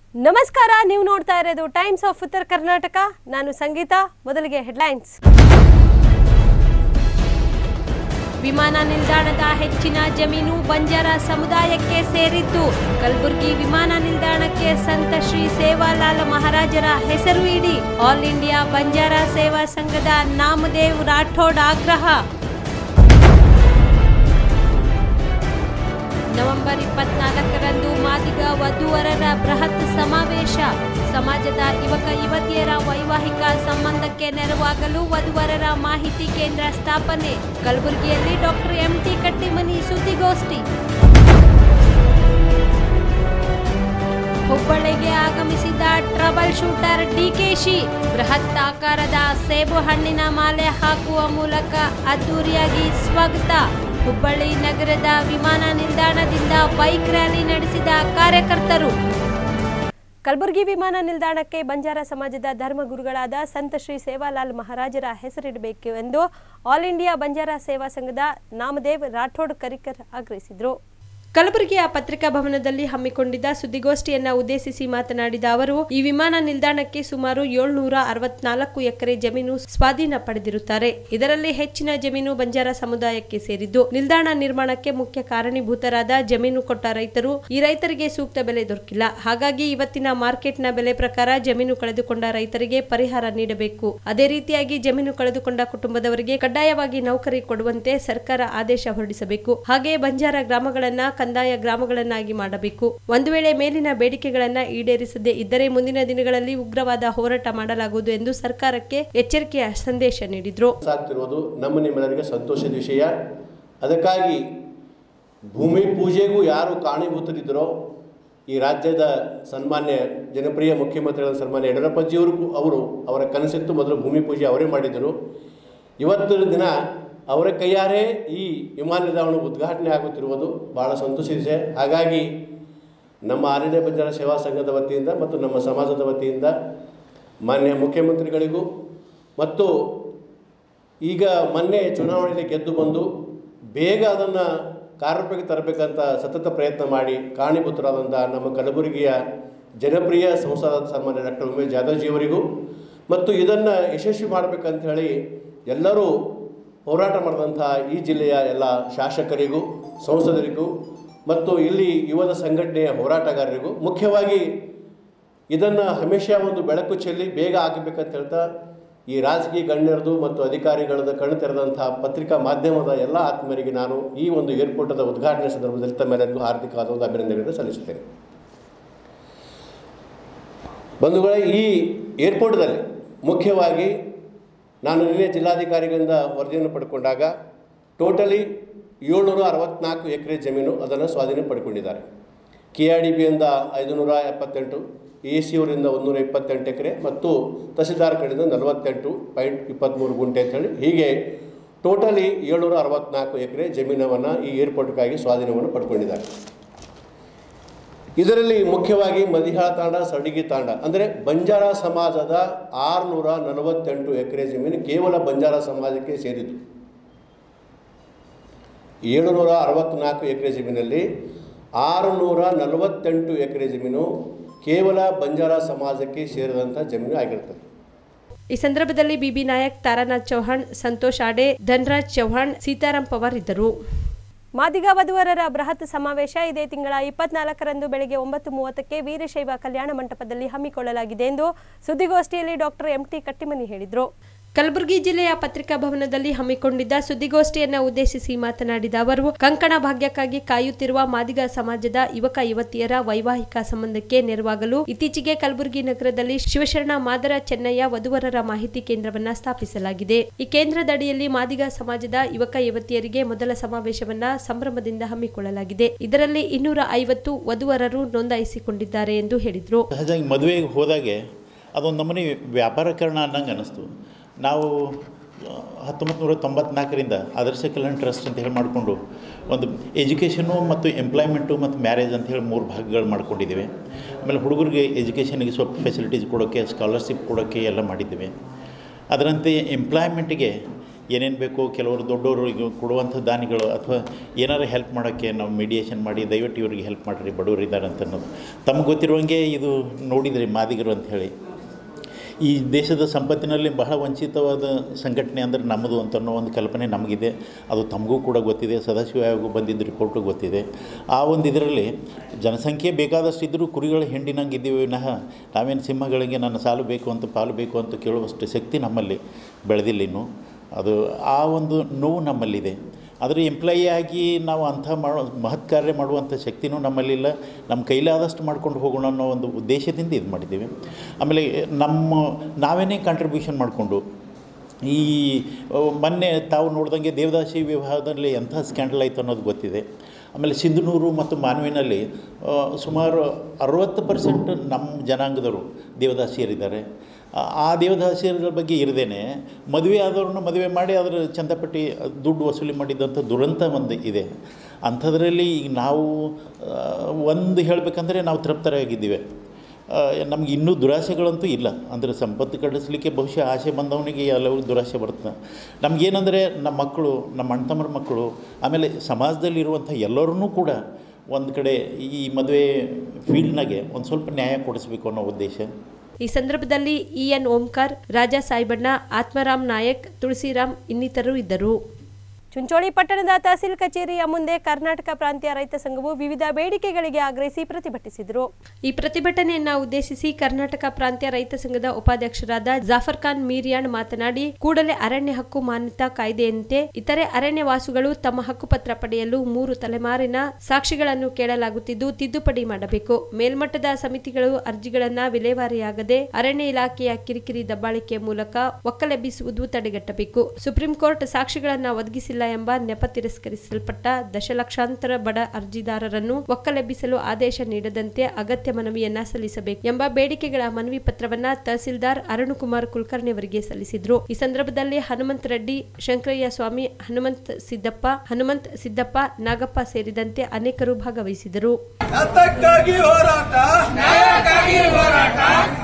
ನಮಸ್ಕಾರ ನೀವು ನೋಡ್ತಾ ಇರೋದು ಟೈಮ್ಸ್ ಆಫ್ ಉತ್ತರ ಕರ್ನಾಟಕ ನಾನು ಸಂಗೀತ ಮೊದಲಿಗೆ ಹೆಡ್ಲೈನ್ಸ್ ವಿಮಾನ ನಿಲ್ದಾಣದ ಹೆಚ್ಚಿನ ಜಮೀನು ಬಂಜಾರ ಸಮುದಾಯಕ್ಕೆ ಸೇರಿದ್ದು ಕಲಬುರಗಿ ವಿಮಾನ ನಿಲ್ದಾಣಕ್ಕೆ ಸಂತ ಶ್ರೀ ಸೇವಾಲಾಲ್ ಮಹಾರಾಜರ ಹೆಸರು ಇಡಿ ಆಲ್ ಇಂಡಿಯಾ ಬಂಜಾರ ಸೇವಾ ಸಂಘದ ನಾಮದೇವ್ ರಾಠೋಡ್ ಆಗ್ರಹ ನವೆಂಬರ್ ಇಪ್ಪತ್ನಾಲ್ಕರಂದು ಮಾದಿಗ ವಧುವರರ ಬೃಹತ್ ಸಮಾವೇಶ ಸಮಾಜದ ಯುವಕ ಯುವತಿಯರ ವೈವಾಹಿಕ ಸಂಬಂಧಕ್ಕೆ ನೆರವಾಗಲು ವಧುವರರ ಮಾಹಿತಿ ಕೇಂದ್ರ ಸ್ಥಾಪನೆ ಕಲಬುರಗಿಯಲ್ಲಿ ಡಾಕ್ಟರ್ ಎಂಟಿ ಕಟ್ಟಿಮನಿ ಸುದ್ದಿಗೋಷ್ಠಿ ಹುಬ್ಬಳ್ಳಿಗೆ ಆಗಮಿಸಿದ ಟ್ರಬಲ್ ಶೂಟರ್ ಡಿಕೆಶಿ ಬೃಹತ್ ಆಕಾರದ ಸೇಬು ಹಣ್ಣಿನ ಮಾಲೆ ಹಾಕುವ ಮೂಲಕ ಅದ್ದೂರಿಯಾಗಿ ಸ್ವಾಗತ ಹುಬ್ಬಳ್ಳಿ ನಗರದ ವಿಮಾನ ನಿಲ್ದಾಣದಿಂದ ಬೈಕ್ ರ್ಯಾಲಿ ನಡೆಸಿದ ಕಾರ್ಯಕರ್ತರು ಕಲಬುರಗಿ ವಿಮಾನ ನಿಲ್ದಾಣಕ್ಕೆ ಬಂಜಾರ ಸಮಾಜದ ಧರ್ಮಗುರುಗಳಾದ ಸಂತ ಶ್ರೀ ಸೇವಾಲಾಲ್ ಮಹಾರಾಜರ ಹೆಸರಿಡಬೇಕು ಎಂದು ಆಲ್ ಇಂಡಿಯಾ ಬಂಜಾರ ಸೇವಾ ಸಂಘದ ನಾಮದೇವ್ ರಾಠೋಡ್ ಕರಿಕರ್ ಆಗ್ರಹಿಸಿದರು ಕಲಬುರಗಿಯ ಪತ್ರಿಕಾ ಭವನದಲ್ಲಿ ಹಮ್ಮಿಕೊಂಡಿದ್ದ ಸುದ್ದಿಗೋಷ್ಠಿಯನ್ನ ಉದ್ದೇಶಿಸಿ ಮಾತನಾಡಿದ ಅವರು ಈ ವಿಮಾನ ನಿಲ್ದಾಣಕ್ಕೆ ಸುಮಾರು ಏಳ್ನೂರ ಅರವತ್ನಾಲ್ಕು ಎಕರೆ ಜಮೀನು ಸ್ವಾಧೀನ ಪಡೆದಿರುತ್ತಾರೆ ಇದರಲ್ಲಿ ಹೆಚ್ಚಿನ ಜಮೀನು ಬಂಜಾರ ಸಮುದಾಯಕ್ಕೆ ಸೇರಿದ್ದು ನಿಲ್ದಾಣ ನಿರ್ಮಾಣಕ್ಕೆ ಮುಖ್ಯ ಕಾರಣೀಭೂತರಾದ ಜಮೀನು ಕೊಟ್ಟ ರೈತರು ಈ ರೈತರಿಗೆ ಸೂಕ್ತ ಬೆಲೆ ದೊರಕಿಲ್ಲ ಹಾಗಾಗಿ ಇವತ್ತಿನ ಮಾರ್ಕೆಟ್ನ ಬೆಲೆ ಪ್ರಕಾರ ಜಮೀನು ಕಳೆದುಕೊಂಡ ರೈತರಿಗೆ ಪರಿಹಾರ ನೀಡಬೇಕು ಅದೇ ರೀತಿಯಾಗಿ ಜಮೀನು ಕಳೆದುಕೊಂಡ ಕುಟುಂಬದವರಿಗೆ ಕಡ್ಡಾಯವಾಗಿ ನೌಕರಿ ಕೊಡುವಂತೆ ಸರ್ಕಾರ ಆದೇಶ ಹೊರಡಿಸಬೇಕು ಹಾಗೆಯೇ ಬಂಜಾರ ಗ್ರಾಮಗಳನ್ನ ಕಂದಾಯ ಗ್ರಾಮಗಳನ್ನಾಗಿ ಮಾಡಬೇಕು ಒಂದು ವೇಳೆ ಮೇಲಿನ ಬೇಡಿಕೆಗಳನ್ನ ಈಡೇರಿಸದೇ ಇದ್ದರೆ ಮುಂದಿನ ದಿನಗಳಲ್ಲಿ ಉಗ್ರವಾದ ಹೋರಾಟ ಮಾಡಲಾಗುವುದು ಎಂದು ಸರ್ಕಾರಕ್ಕೆ ಎಚ್ಚರಿಕೆಯ ಸಂದೇಶ ನೀಡಿದ್ರು ಸಾಗ್ತಿರೋದು ನಮ್ಮ ನಿಮ್ಮೆಲ್ಲರಿಗೆ ಸಂತೋಷದ ವಿಷಯ ಅದಕ್ಕಾಗಿ ಭೂಮಿ ಪೂಜೆಗೂ ಯಾರು ಕಾರಣೀಭೂತರಿದ್ದರೋ ಈ ರಾಜ್ಯದ ಸನ್ಮಾನ್ಯ ಜನಪ್ರಿಯ ಮುಖ್ಯಮಂತ್ರಿಗಳ ಸನ್ಮಾನ್ಯ ಯಡಿಯೂರಪ್ಪಜಿಯವರು ಅವರು ಅವರ ಕನಸಿತ್ತು ಮೊದಲು ಭೂಮಿ ಪೂಜೆ ಅವರೇ ಮಾಡಿದರು ಇವತ್ತಿನ ದಿನ ಅವರ ಕೈಯಾರೆ ಈ ವಿಮಾನ ನಿಲ್ದಾಣ ಉದ್ಘಾಟನೆ ಆಗುತ್ತಿರುವುದು ಭಾಳ ಸಂತೋಷಿಸಿದೆ ಹಾಗಾಗಿ ನಮ್ಮ ಆರ್ಯ ಬಂಜಾರ ಸೇವಾ ಸಂಘದ ವತಿಯಿಂದ ಮತ್ತು ನಮ್ಮ ಸಮಾಜದ ವತಿಯಿಂದ ಮಾನ್ಯ ಮುಖ್ಯಮಂತ್ರಿಗಳಿಗೂ ಮತ್ತು ಈಗ ಮೊನ್ನೆ ಚುನಾವಣೆಯಲ್ಲಿ ಗೆದ್ದು ಬಂದು ಬೇಗ ಅದನ್ನು ಕಾರ್ಯರೂಪಕ್ಕೆ ತರಬೇಕಂತ ಸತತ ಪ್ರಯತ್ನ ಮಾಡಿ ಕಾರಣೀಭೂತರಾದಂಥ ನಮ್ಮ ಕಲಬುರಗಿಯ ಜನಪ್ರಿಯ ಸಂಸದ ಸನ್ಮಾನ್ಯ ಡಾಕ್ಟರ್ ಉಮೇಶ್ ಜಾಧವ್ಜಿಯವರಿಗೂ ಮತ್ತು ಇದನ್ನು ಯಶಸ್ವಿ ಮಾಡಬೇಕಂತ ಹೇಳಿ ಎಲ್ಲರೂ ಹೋರಾಟ ಮಾಡಿದಂಥ ಈ ಜಿಲ್ಲೆಯ ಎಲ್ಲ ಶಾಸಕರಿಗೂ ಸಂಸದರಿಗೂ ಮತ್ತು ಇಲ್ಲಿ ಯುವದ ಸಂಘಟನೆಯ ಹೋರಾಟಗಾರರಿಗೂ ಮುಖ್ಯವಾಗಿ ಇದನ್ನು ಹಮೇಶ ಒಂದು ಬೆಳಕು ಚೆಲ್ಲಿ ಬೇಗ ಆಗಬೇಕಂತ ಹೇಳ್ತಾ ಈ ರಾಜಕೀಯ ಗಣ್ಯರದು ಮತ್ತು ಅಧಿಕಾರಿಗಳದ ಕಣ್ಣು ತೆರೆದಂಥ ಪತ್ರಿಕಾ ಮಾಧ್ಯಮದ ಎಲ್ಲ ಆತ್ಮೀಯರಿಗೆ ನಾನು ಈ ಒಂದು ಏರ್ಪೋರ್ಟದ ಉದ್ಘಾಟನೆ ಸಂದರ್ಭದಲ್ಲಿ ತಮ್ಮೆಲ್ಲರಿಗೂ ಹಾರ್ದಿಕವಾದ ಒಂದು ಅಭಿನಂದನೆಗಳನ್ನು ಸಲ್ಲಿಸುತ್ತೇನೆ ಬಂಧುಗಳೇ ಈ ಏರ್ಪೋರ್ಟ್ದಲ್ಲಿ ಮುಖ್ಯವಾಗಿ ನಾನು ನಿನ್ನೆ ಜಿಲ್ಲಾಧಿಕಾರಿಗಳಿಂದ ವರದಿಯನ್ನು ಪಡ್ಕೊಂಡಾಗ ಟೋಟಲಿ ಏಳ್ನೂರ ಅರವತ್ನಾಲ್ಕು ಎಕರೆ ಜಮೀನು ಅದನ್ನು ಸ್ವಾಧೀನ ಪಡ್ಕೊಂಡಿದ್ದಾರೆ ಕೆ ಆರ್ ಡಿ ಬಿಯಿಂದ ಐದುನೂರ ಎಪ್ಪತ್ತೆಂಟು ಎ ಸಿ ಅವರಿಂದ ಒಂದೂರ ಇಪ್ಪತ್ತೆಂಟು ಎಕರೆ ಮತ್ತು ತಹಸೀಲ್ದಾರ್ ಕಡೆಯಿಂದ ನಲವತ್ತೆಂಟು ಪಾಯಿಂಟ್ ಇಪ್ಪತ್ತ್ಮೂರು ಗುಂಟೆ ಅಂತೇಳಿ ಹೀಗೆ ಟೋಟಲಿ ಏಳ್ನೂರ ಅರವತ್ನಾಲ್ಕು ಎಕರೆ ಜಮೀನವನ್ನು ಈ ಏರ್ಪೋರ್ಟ್ಗಾಗಿ ಸ್ವಾಧೀನವನ್ನು ಪಡ್ಕೊಂಡಿದ್ದಾರೆ ಇದರಲ್ಲಿ ಮುಖ್ಯವಾಗಿ ಮದಿಹಾಳ ತಾಂಡ ಸಡಿಗಿ ತಾಂಡ ಅಂದರೆ ಬಂಜಾರ ಸಮಾಜದ ಆರುನೂರ ನಲವತ್ತೆಂಟು ಎಕರೆ ಜಮೀನು ಕೇವಲ ಬಂಜಾರ ಸಮಾಜಕ್ಕೆ ಸೇರಿದ್ದು ಏಳುನೂರ ಅರವತ್ತ್ನಾಲ್ಕು ಎಕರೆ ಜಮೀನಲ್ಲಿ ಆರುನೂರ ನಲವತ್ತೆಂಟು ಎಕರೆ ಜಮೀನು ಕೇವಲ ಬಂಜಾರ ಸಮಾಜಕ್ಕೆ ಸೇರಿದಂಥ ಜಮೀನು ಆಗಿರ್ತದೆ ಈ ಸಂದರ್ಭದಲ್ಲಿ ಬಿಬಿ ನಾಯಕ್ ತಾರಾನಾಥ್ ಚೌಹಾಣ್ ಸಂತೋಷ್ ಆಡೆ ಧನ್ರಾಜ್ ಚೌಹಾಣ್ ಸೀತಾರಾಂ ಪವಾರ್ ಇದ್ದರು ಮಾದಿಗ ವಧುವರರ ಬೃಹತ್ ಸಮಾವೇಶ ಇದೇ ತಿಂಗಳ ಇಪ್ಪತ್ನಾಲ್ಕರಂದು ಬೆಳಗ್ಗೆ ಒಂಬತ್ತು ಮೂವತ್ತಕ್ಕೆ ವೀರಶೈವ ಕಲ್ಯಾಣ ಮಂಟಪದಲ್ಲಿ ಹಮ್ಮಿಕೊಳ್ಳಲಾಗಿದೆ ಎಂದು ಸುದ್ದಿಗೋಷ್ಠಿಯಲ್ಲಿ ಡಾಕ್ಟರ್ ಎಂಟಿ ಕಟ್ಟಿಮನಿ ಹೇಳಿದರು ಕಲಬುರಗಿ ಜಿಲ್ಲೆಯ ಪತ್ರಿಕಾ ಭವನದಲ್ಲಿ ಹಮ್ಮಿಕೊಂಡಿದ್ದ ಸುದ್ದಿಗೋಷ್ಠಿಯನ್ನ ಉದ್ದೇಶಿಸಿ ಮಾತನಾಡಿದ ಅವರು ಕಂಕಣ ಭಾಗ್ಯಕ್ಕಾಗಿ ಕಾಯುತ್ತಿರುವ ಮಾದಿಗ ಸಮಾಜದ ಯುವಕ ಯುವತಿಯರ ವೈವಾಹಿಕ ಸಂಬಂಧಕ್ಕೆ ನೆರವಾಗಲು ಇತ್ತೀಚೆಗೆ ಕಲಬುರಗಿ ನಗರದಲ್ಲಿ ಶಿವಶರಣ ಮಾದರ ಚೆನ್ನಯ್ಯ ವಧುವರರ ಮಾಹಿತಿ ಕೇಂದ್ರವನ್ನ ಸ್ಥಾಪಿಸಲಾಗಿದೆ ಈ ಕೇಂದ್ರದಡಿಯಲ್ಲಿ ಮಾದಿಗ ಸಮಾಜದ ಯುವಕ ಯುವತಿಯರಿಗೆ ಮೊದಲ ಸಮಾವೇಶವನ್ನ ಸಂಭ್ರಮದಿಂದ ಹಮ್ಮಿಕೊಳ್ಳಲಾಗಿದೆ ಇದರಲ್ಲಿ ಇನ್ನೂರ ಐವತ್ತು ವಧುವರರು ನೋಂದಾಯಿಸಿಕೊಂಡಿದ್ದಾರೆ ಎಂದು ಹೇಳಿದರು ಸಹಜವಾಗಿ ಮದುವೆಗೆ ಹೋದಾಗೆ ಅದೊಂದು ನಮೂನಿ ವ್ಯಾಪಾರೀಕರಣ ಅನ್ನಂಗೆ ಅನ್ನಿಸ್ತು ನಾವು ಹತ್ತೊಂಬತ್ತು ನೂರ ತೊಂಬತ್ನಾಲ್ಕರಿಂದ ಆದರ್ಶ ಕಲ್ಯಾಣ ಟ್ರಸ್ಟ್ ಅಂತ ಹೇಳಿ ಮಾಡಿಕೊಂಡು ಒಂದು ಎಜುಕೇಷನು ಮತ್ತು ಎಂಪ್ಲಾಯ್ಮೆಂಟು ಮತ್ತು ಮ್ಯಾರೇಜ್ ಅಂತ ಹೇಳಿ ಮೂರು ಭಾಗಗಳು ಮಾಡ್ಕೊಂಡಿದ್ದೇವೆ ಆಮೇಲೆ ಹುಡುಗರಿಗೆ ಎಜುಕೇಷನಿಗೆ ಸ್ವಲ್ಪ ಫೆಸಿಲಿಟೀಸ್ ಕೊಡೋಕ್ಕೆ ಸ್ಕಾಲರ್ಶಿಪ್ ಕೊಡೋಕ್ಕೆ ಎಲ್ಲ ಮಾಡಿದ್ದೇವೆ ಅದರಂತೆ ಎಂಪ್ಲಾಯ್ಮೆಂಟಿಗೆ ಏನೇನು ಬೇಕೋ ಕೆಲವರು ದೊಡ್ಡವರು ಕೊಡುವಂಥ ದಾನಿಗಳು ಅಥವಾ ಏನಾರು ಹೆಲ್ಪ್ ಮಾಡೋಕ್ಕೆ ನಾವು ಮೀಡಿಯೇಷನ್ ಮಾಡಿ ದಯವಿಟ್ಟು ಇವ್ರಿಗೆ ಹೆಲ್ಪ್ ಮಾಡಿರಿ ಬಡವರು ಇದ್ದಾರೆ ಅಂತ ಅನ್ನೋದು ತಮಗೆ ಗೊತ್ತಿರುವಂಗೆ ಇದು ನೋಡಿದ್ರಿ ಮಾದಿಗರು ಅಂತ ಹೇಳಿ ಈ ದೇಶದ ಸಂಪತ್ತಿನಲ್ಲಿ ಬಹಳ ವಂಚಿತವಾದ ಸಂಘಟನೆ ಅಂದರೆ ನಮ್ಮದು ಅಂತ ಅನ್ನೋ ಒಂದು ಕಲ್ಪನೆ ನಮಗಿದೆ ಅದು ತಮಗೂ ಕೂಡ ಗೊತ್ತಿದೆ ಸದಾಶಿವ ಆಯೋಗ ಬಂದಿದ್ದ ರಿಪೋರ್ಟು ಗೊತ್ತಿದೆ ಆ ಒಂದು ಇದರಲ್ಲಿ ಜನಸಂಖ್ಯೆ ಬೇಕಾದಷ್ಟು ಇದ್ದರೂ ಕುರಿಗಳ ಹೆಂಡಿನಂಗೆ ಇದ್ದೀವಿ ವಿನಃ ನಾವೇನು ಸಿಂಹಗಳಿಗೆ ನನ್ನ ಸಾಲು ಬೇಕು ಅಂತ ಪಾಲು ಬೇಕು ಅಂತ ಕೇಳುವಷ್ಟು ಶಕ್ತಿ ನಮ್ಮಲ್ಲಿ ಬೆಳೆದಿಲ್ಲ ಇನ್ನು ಅದು ಆ ಒಂದು ನೋವು ನಮ್ಮಲ್ಲಿದೆ ಆದರೆ ಎಂಪ್ಲಾಯಿ ಆಗಿ ನಾವು ಅಂಥ ಮಾಡೋ ಮಹತ್ ಕಾರ್ಯ ಮಾಡುವಂಥ ಶಕ್ತಿನೂ ನಮ್ಮಲ್ಲಿಲ್ಲ ನಮ್ಮ ಕೈಲಾದಷ್ಟು ಮಾಡ್ಕೊಂಡು ಹೋಗೋಣ ಅನ್ನೋ ಒಂದು ಉದ್ದೇಶದಿಂದ ಇದು ಮಾಡಿದ್ದೀವಿ ಆಮೇಲೆ ನಮ್ಮ ನಾವೇನೇ ಕಾಂಟ್ರಿಬ್ಯೂಷನ್ ಮಾಡಿಕೊಂಡು ಈ ಅಹ್, ಮೊನ್ನೆ ತಾವು ನೋಡ್ದಂಗೆ ದೇವದಾಸಿ ವಿವಾಹದಲ್ಲಿ ಎಂಥ ಸ್ಕ್ಯಾಂಡಲ್ ಆಯಿತು ಅನ್ನೋದು ಗೊತ್ತಿದೆ ಆಮೇಲೆ ಸಿಂಧನೂರು ಮತ್ತು ಮಾನವಿನಲ್ಲಿ ಅಹ್, ಸುಮಾರು ಅರವತ್ತು ಪರ್ಸೆಂಟ್ ನಮ್ಮ ಜನಾಂಗದವರು ದೇವದಾಸಿಯರಿದ್ದಾರೆ ಆ- ಆ ದೇವದಾಸಿಯರ ಬಗ್ಗೆ ಇರದೇನೆ ಮದುವೆ ಆದವ್ರನ್ನ ಮದುವೆ ಮಾಡಿ ಅದರ ಚಂದಪಟ್ಟಿ ದುಡ್ಡು ವಸೂಲಿ ಮಾಡಿದ್ದಂಥ ದುರಂತ ಒಂದು ಇದೆ ಅಂಥದ್ರಲ್ಲಿ ಈಗ ನಾವು ಆ, ಒಂದು ಹೇಳಬೇಕಂದ್ರೆ ನಾವು ತೃಪ್ತರಾಗಿದ್ದೀವಿ ಆ, ನಮ್ಗೆ ಇನ್ನೂ ದುರಾಸೆಗಳಂತೂ ಇಲ್ಲ ಅಂದರೆ ಸಂಪತ್ತು ಕಡಿಸ್ಲಿಕ್ಕೆ ಬಹುಶಃ ಆಸೆ ಬಂದವನಿಗೆ ಎಲ್ಲವೂ ದುರಾಸೆ ಬರ್ತದೆ ನಮಗೇನೆಂದರೆ ನಮ್ಮ ಮಕ್ಕಳು ನಮ್ಮ ಅಣ್ಣ ತಮ್ಮರ ಮಕ್ಕಳು ಆಮೇಲೆ ಸಮಾಜದಲ್ಲಿರುವಂಥ ಎಲ್ಲರನ್ನೂ ಕೂಡ ಒಂದು ಕಡೆ ಈ ಮದುವೆ ಫೀಲ್ಡ್ನಾಗೆ ಒಂದು ಸ್ವಲ್ಪ ನ್ಯಾಯ ಕೊಡಿಸ್ಬೇಕು ಅನ್ನೋ ಉದ್ದೇಶ ಈ ಸಂದರ್ಭದಲ್ಲಿ ಇಎನ್ ಓಂಕಾರ್ ರಾಜಾ ಸಾಯಿಬಣ್ಣ ಆತ್ಮರಾಮ್ ನಾಯಕ್ ತುಳಸಿರಾಮ್ ಇನ್ನಿತರರು ಇದ್ದರು ಚುಂಚೋಳಿ ಪಟ್ಟಣದ ತಹಸೀಲ್ ಕಚೇರಿಯ ಮುಂದೆ ಕರ್ನಾಟಕ ಪ್ರಾಂತೀಯ ರೈತ ಸಂಘವು ವಿವಿಧ ಬೇಡಿಕೆಗಳಿಗೆ ಆಗ್ರಹಿಸಿ ಪ್ರತಿಭಟಿಸಿದರು ಈ ಪ್ರತಿಭಟನೆಯನ್ನ ಉದ್ದೇಶಿಸಿ ಕರ್ನಾಟಕ ಪ್ರಾಂತ್ಯ ರೈತ ಸಂಘದ ಉಪಾಧ್ಯಕ್ಷರಾದ ಜಾಫರ್ ಖಾನ್ ಮೀರಿಯಾಣ್ ಮಾತನಾಡಿ ಕೂಡಲೇ ಅರಣ್ಯ ಹಕ್ಕು ಮಾನ್ಯತಾ ಕಾಯ್ದೆಯಂತೆ ಇತರೆ ಅರಣ್ಯವಾಸುಗಳು ತಮ್ಮ ಹಕ್ಕುಪತ್ರ ಪಡೆಯಲು ಮೂರು ತಲೆಮಾರಿನ ಸಾಕ್ಷಿಗಳನ್ನು ಕೇಳಲಾಗುತ್ತಿದ್ದು ತಿದ್ದುಪಡಿ ಮಾಡಬೇಕು ಮೇಲ್ಮಟ್ಟದ ಸಮಿತಿಗಳು ಅರ್ಜಿಗಳನ್ನ ವಿಲೇವಾರಿಯಾಗದೆ ಅರಣ್ಯ ಇಲಾಖೆಯ ಕಿರಿಕಿರಿ ದಬ್ಬಾಳಿಕೆ ಮೂಲಕ ಒಕ್ಕಲೆಬ್ಬಿಸುವುದು ತಡೆಗಟ್ಟಬೇಕು ಸುಪ್ರೀಂ ಕೋರ್ಟ್ ಸಾಕ್ಷಿಗಳನ್ನ ಒದಗಿಸಿಲ್ಲ ಎಂಬ ನೆಪ ತಿರಸ್ಕರಿಸಲ್ಪಟ್ಟ ದಶಲಕ್ಷಾಂತರ ಬಡ ಅರ್ಜಿದಾರರನ್ನು ಒಕ್ಕಲೆಬ್ಬಿಸಲು ಆದೇಶ ನೀಡದಂತೆ ಅಗತ್ಯ ಮನವಿಯನ್ನ ಸಲ್ಲಿಸಬೇಕು ಎಂಬ ಬೇಡಿಕೆಗಳ ಮನವಿ ಪತ್ರವನ್ನ ತಹಸೀಲ್ದಾರ್ ಅರುಣಕುಮಾರ್ ಕುಲಕರ್ಣಿ ಅವರಿಗೆ ಸಲ್ಲಿಸಿದ್ರು ಈ ಸಂದರ್ಭದಲ್ಲಿ ಹನುಮಂತ ರೆಡ್ಡಿ ಶಂಕರಯ್ಯ ಸ್ವಾಮಿ ಹನುಮಂತ್ ಸಿದ್ದಪ್ಪ ಹನುಮಂತ್ ಸಿದ್ದಪ್ಪ ನಾಗಪ್ಪ ಸೇರಿದಂತೆ ಅನೇಕರು ಭಾಗವಹಿಸಿದರು ಅದಕ್ಕಾಗಿ ಹೋರಾಟ ನ್ಯಾಯಕ್ಕಾಗಿ ಹೋರಾಟ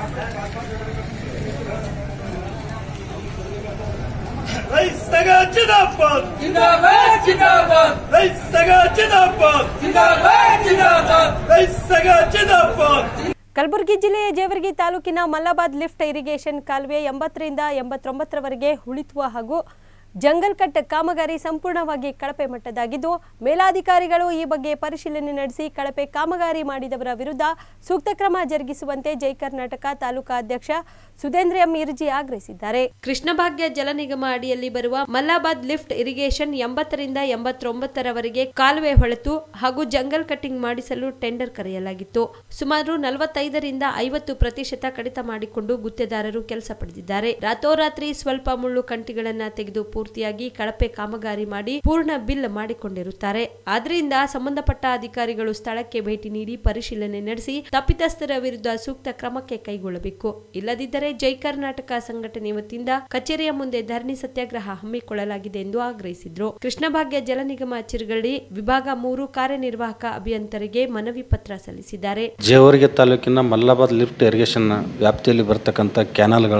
ರೈತಗ ಜಿಂದಾಬಾದ್ जिंदाबाद जिंदाबाद ರೈತಗ ಜಿಂದಾಬಾದ್ जिंदाबाद जिंदाबाद ರೈತಗ ಜಿಂದಾಬಾದ್ ಕಲಬುರಗಿ ಜಿಲ್ಲೆಯ ಜೇವರ್ಗಿ ತಾಲೂಕಿನ ಮಲ್ಲಾಬಾದ್ ಲಿಫ್ಟ್ ಇರಿಗೇಷನ್ ಕಾಲುವೆ ಎಂಬತ್ತರಿಂದ ಎಂಬತ್ತೊಂಬತ್ತರವರೆಗೆ ಉಳಿಸುವ ಹಾಗೂ ಜಂಗಲ್ ಕಟ್ ಕಾಮಗಾರಿ ಸಂಪೂರ್ಣವಾಗಿ ಕಳಪೆ ಮಟ್ಟದಾಗಿದ್ದು ಮೇಲಾಧಿಕಾರಿಗಳು ಈ ಬಗ್ಗೆ ಪರಿಶೀಲನೆ ನಡೆಸಿ ಕಳಪೆ ಕಾಮಗಾರಿ ಮಾಡಿದವರ ವಿರುದ್ಧ ಸೂಕ್ತ ಕ್ರಮ ಜರುಗಿಸುವಂತೆ ಜೈ ಕರ್ನಾಟಕ ತಾಲೂಕಾ ಅಧ್ಯಕ್ಷ ಸುಧೇಂದ್ರ ಎಂ ಇರ್ಜಿ ಆಗ್ರಹಿಸಿದ್ದಾರೆ ಕೃಷ್ಣ ಭಾಗ್ಯ ಜಲ ನಿಗಮ ಅಡಿಯಲ್ಲಿ ಬರುವ ಮಲ್ಲಾಬಾದ್ ಲಿಫ್ಟ್ ಇರಿಗೇಷನ್ ಎಂಬತ್ತರಿಂದ ಎಂಬತ್ತೊಂಬತ್ತರವರೆಗೆ ಕಾಲುವೆ ಹೊಳೆತು ಹಾಗೂ ಜಂಗಲ್ ಕಟ್ಟಿಂಗ್ ಮಾಡಿಸಲು ಟೆಂಡರ್ ಕರೆಯಲಾಗಿತ್ತು ಸುಮಾರು ನಲವತ್ತೈದರಿಂದ ಐವತ್ತು ಪ್ರತಿಶತ ಕಡಿತ ಮಾಡಿಕೊಂಡು ಗುತ್ತೇದಾರರು ಕೆಲಸ ಪಡೆದಿದ್ದಾರೆ ರಾತೋರಾತ್ರಿ ಸ್ವಲ್ಪ ಮುಳ್ಳು ಕಂಟಿಗಳನ್ನ ತೆಗೆದು ಪೂರ್ತಿಯಾಗಿ ಕಳಪೆ ಕಾಮಗಾರಿ ಮಾಡಿ ಪೂರ್ಣ ಬಿಲ್ ಮಾಡಿಕೊಂಡಿರುತ್ತಾರೆ ಆದ್ರಿಂದ ಸಂಬಂಧಪಟ್ಟ ಅಧಿಕಾರಿಗಳು ಸ್ಥಳಕ್ಕೆ ಭೇಟಿ ನೀಡಿ ಪರಿಶೀಲನೆ ನಡೆಸಿ ತಪ್ಪಿತಸ್ಥರ ವಿರುದ್ಧ ಸೂಕ್ತ ಕ್ರಮಕ್ಕೆ ಕೈಗೊಳ್ಳಬೇಕು ಇಲ್ಲದಿದ್ದರೆ ಜೈ ಕರ್ನಾಟಕ ಸಂಘಟನೆ ವತಿಯಿಂದ ಕಚೇರಿಯ ಮುಂದೆ ಧರಣಿ ಸತ್ಯಾಗ್ರಹ ಹಮ್ಮಿಕೊಳ್ಳಲಾಗಿದೆ ಎಂದು ಆಗ್ರಹಿಸಿದ್ರು ಕೃಷ್ಣ ಭಾಗ್ಯ ಜಲ ನಿಗಮ ಚಿರುಗಳ್ಳಿ ವಿಭಾಗ ಮೂರು ಕಾರ್ಯನಿರ್ವಾಹಕ ಅಭಿಯಂತರಿಗೆ ಮನವಿ ಪತ್ರ ಸಲ್ಲಿಸಿದ್ದಾರೆ ಜೇವರ್ಗೆ ತಾಲೂಕಿನ ಮಲ್ಲಾಬಾದ್ ಲಿಫ್ಟ್ ಇರಿಗೇಷನ್ನ ವ್ಯಾಪ್ತಿಯಲ್ಲಿ ಬರ್ತಕ್ಕಂಥ ಕ್ಯಾನಲ್ಗಳ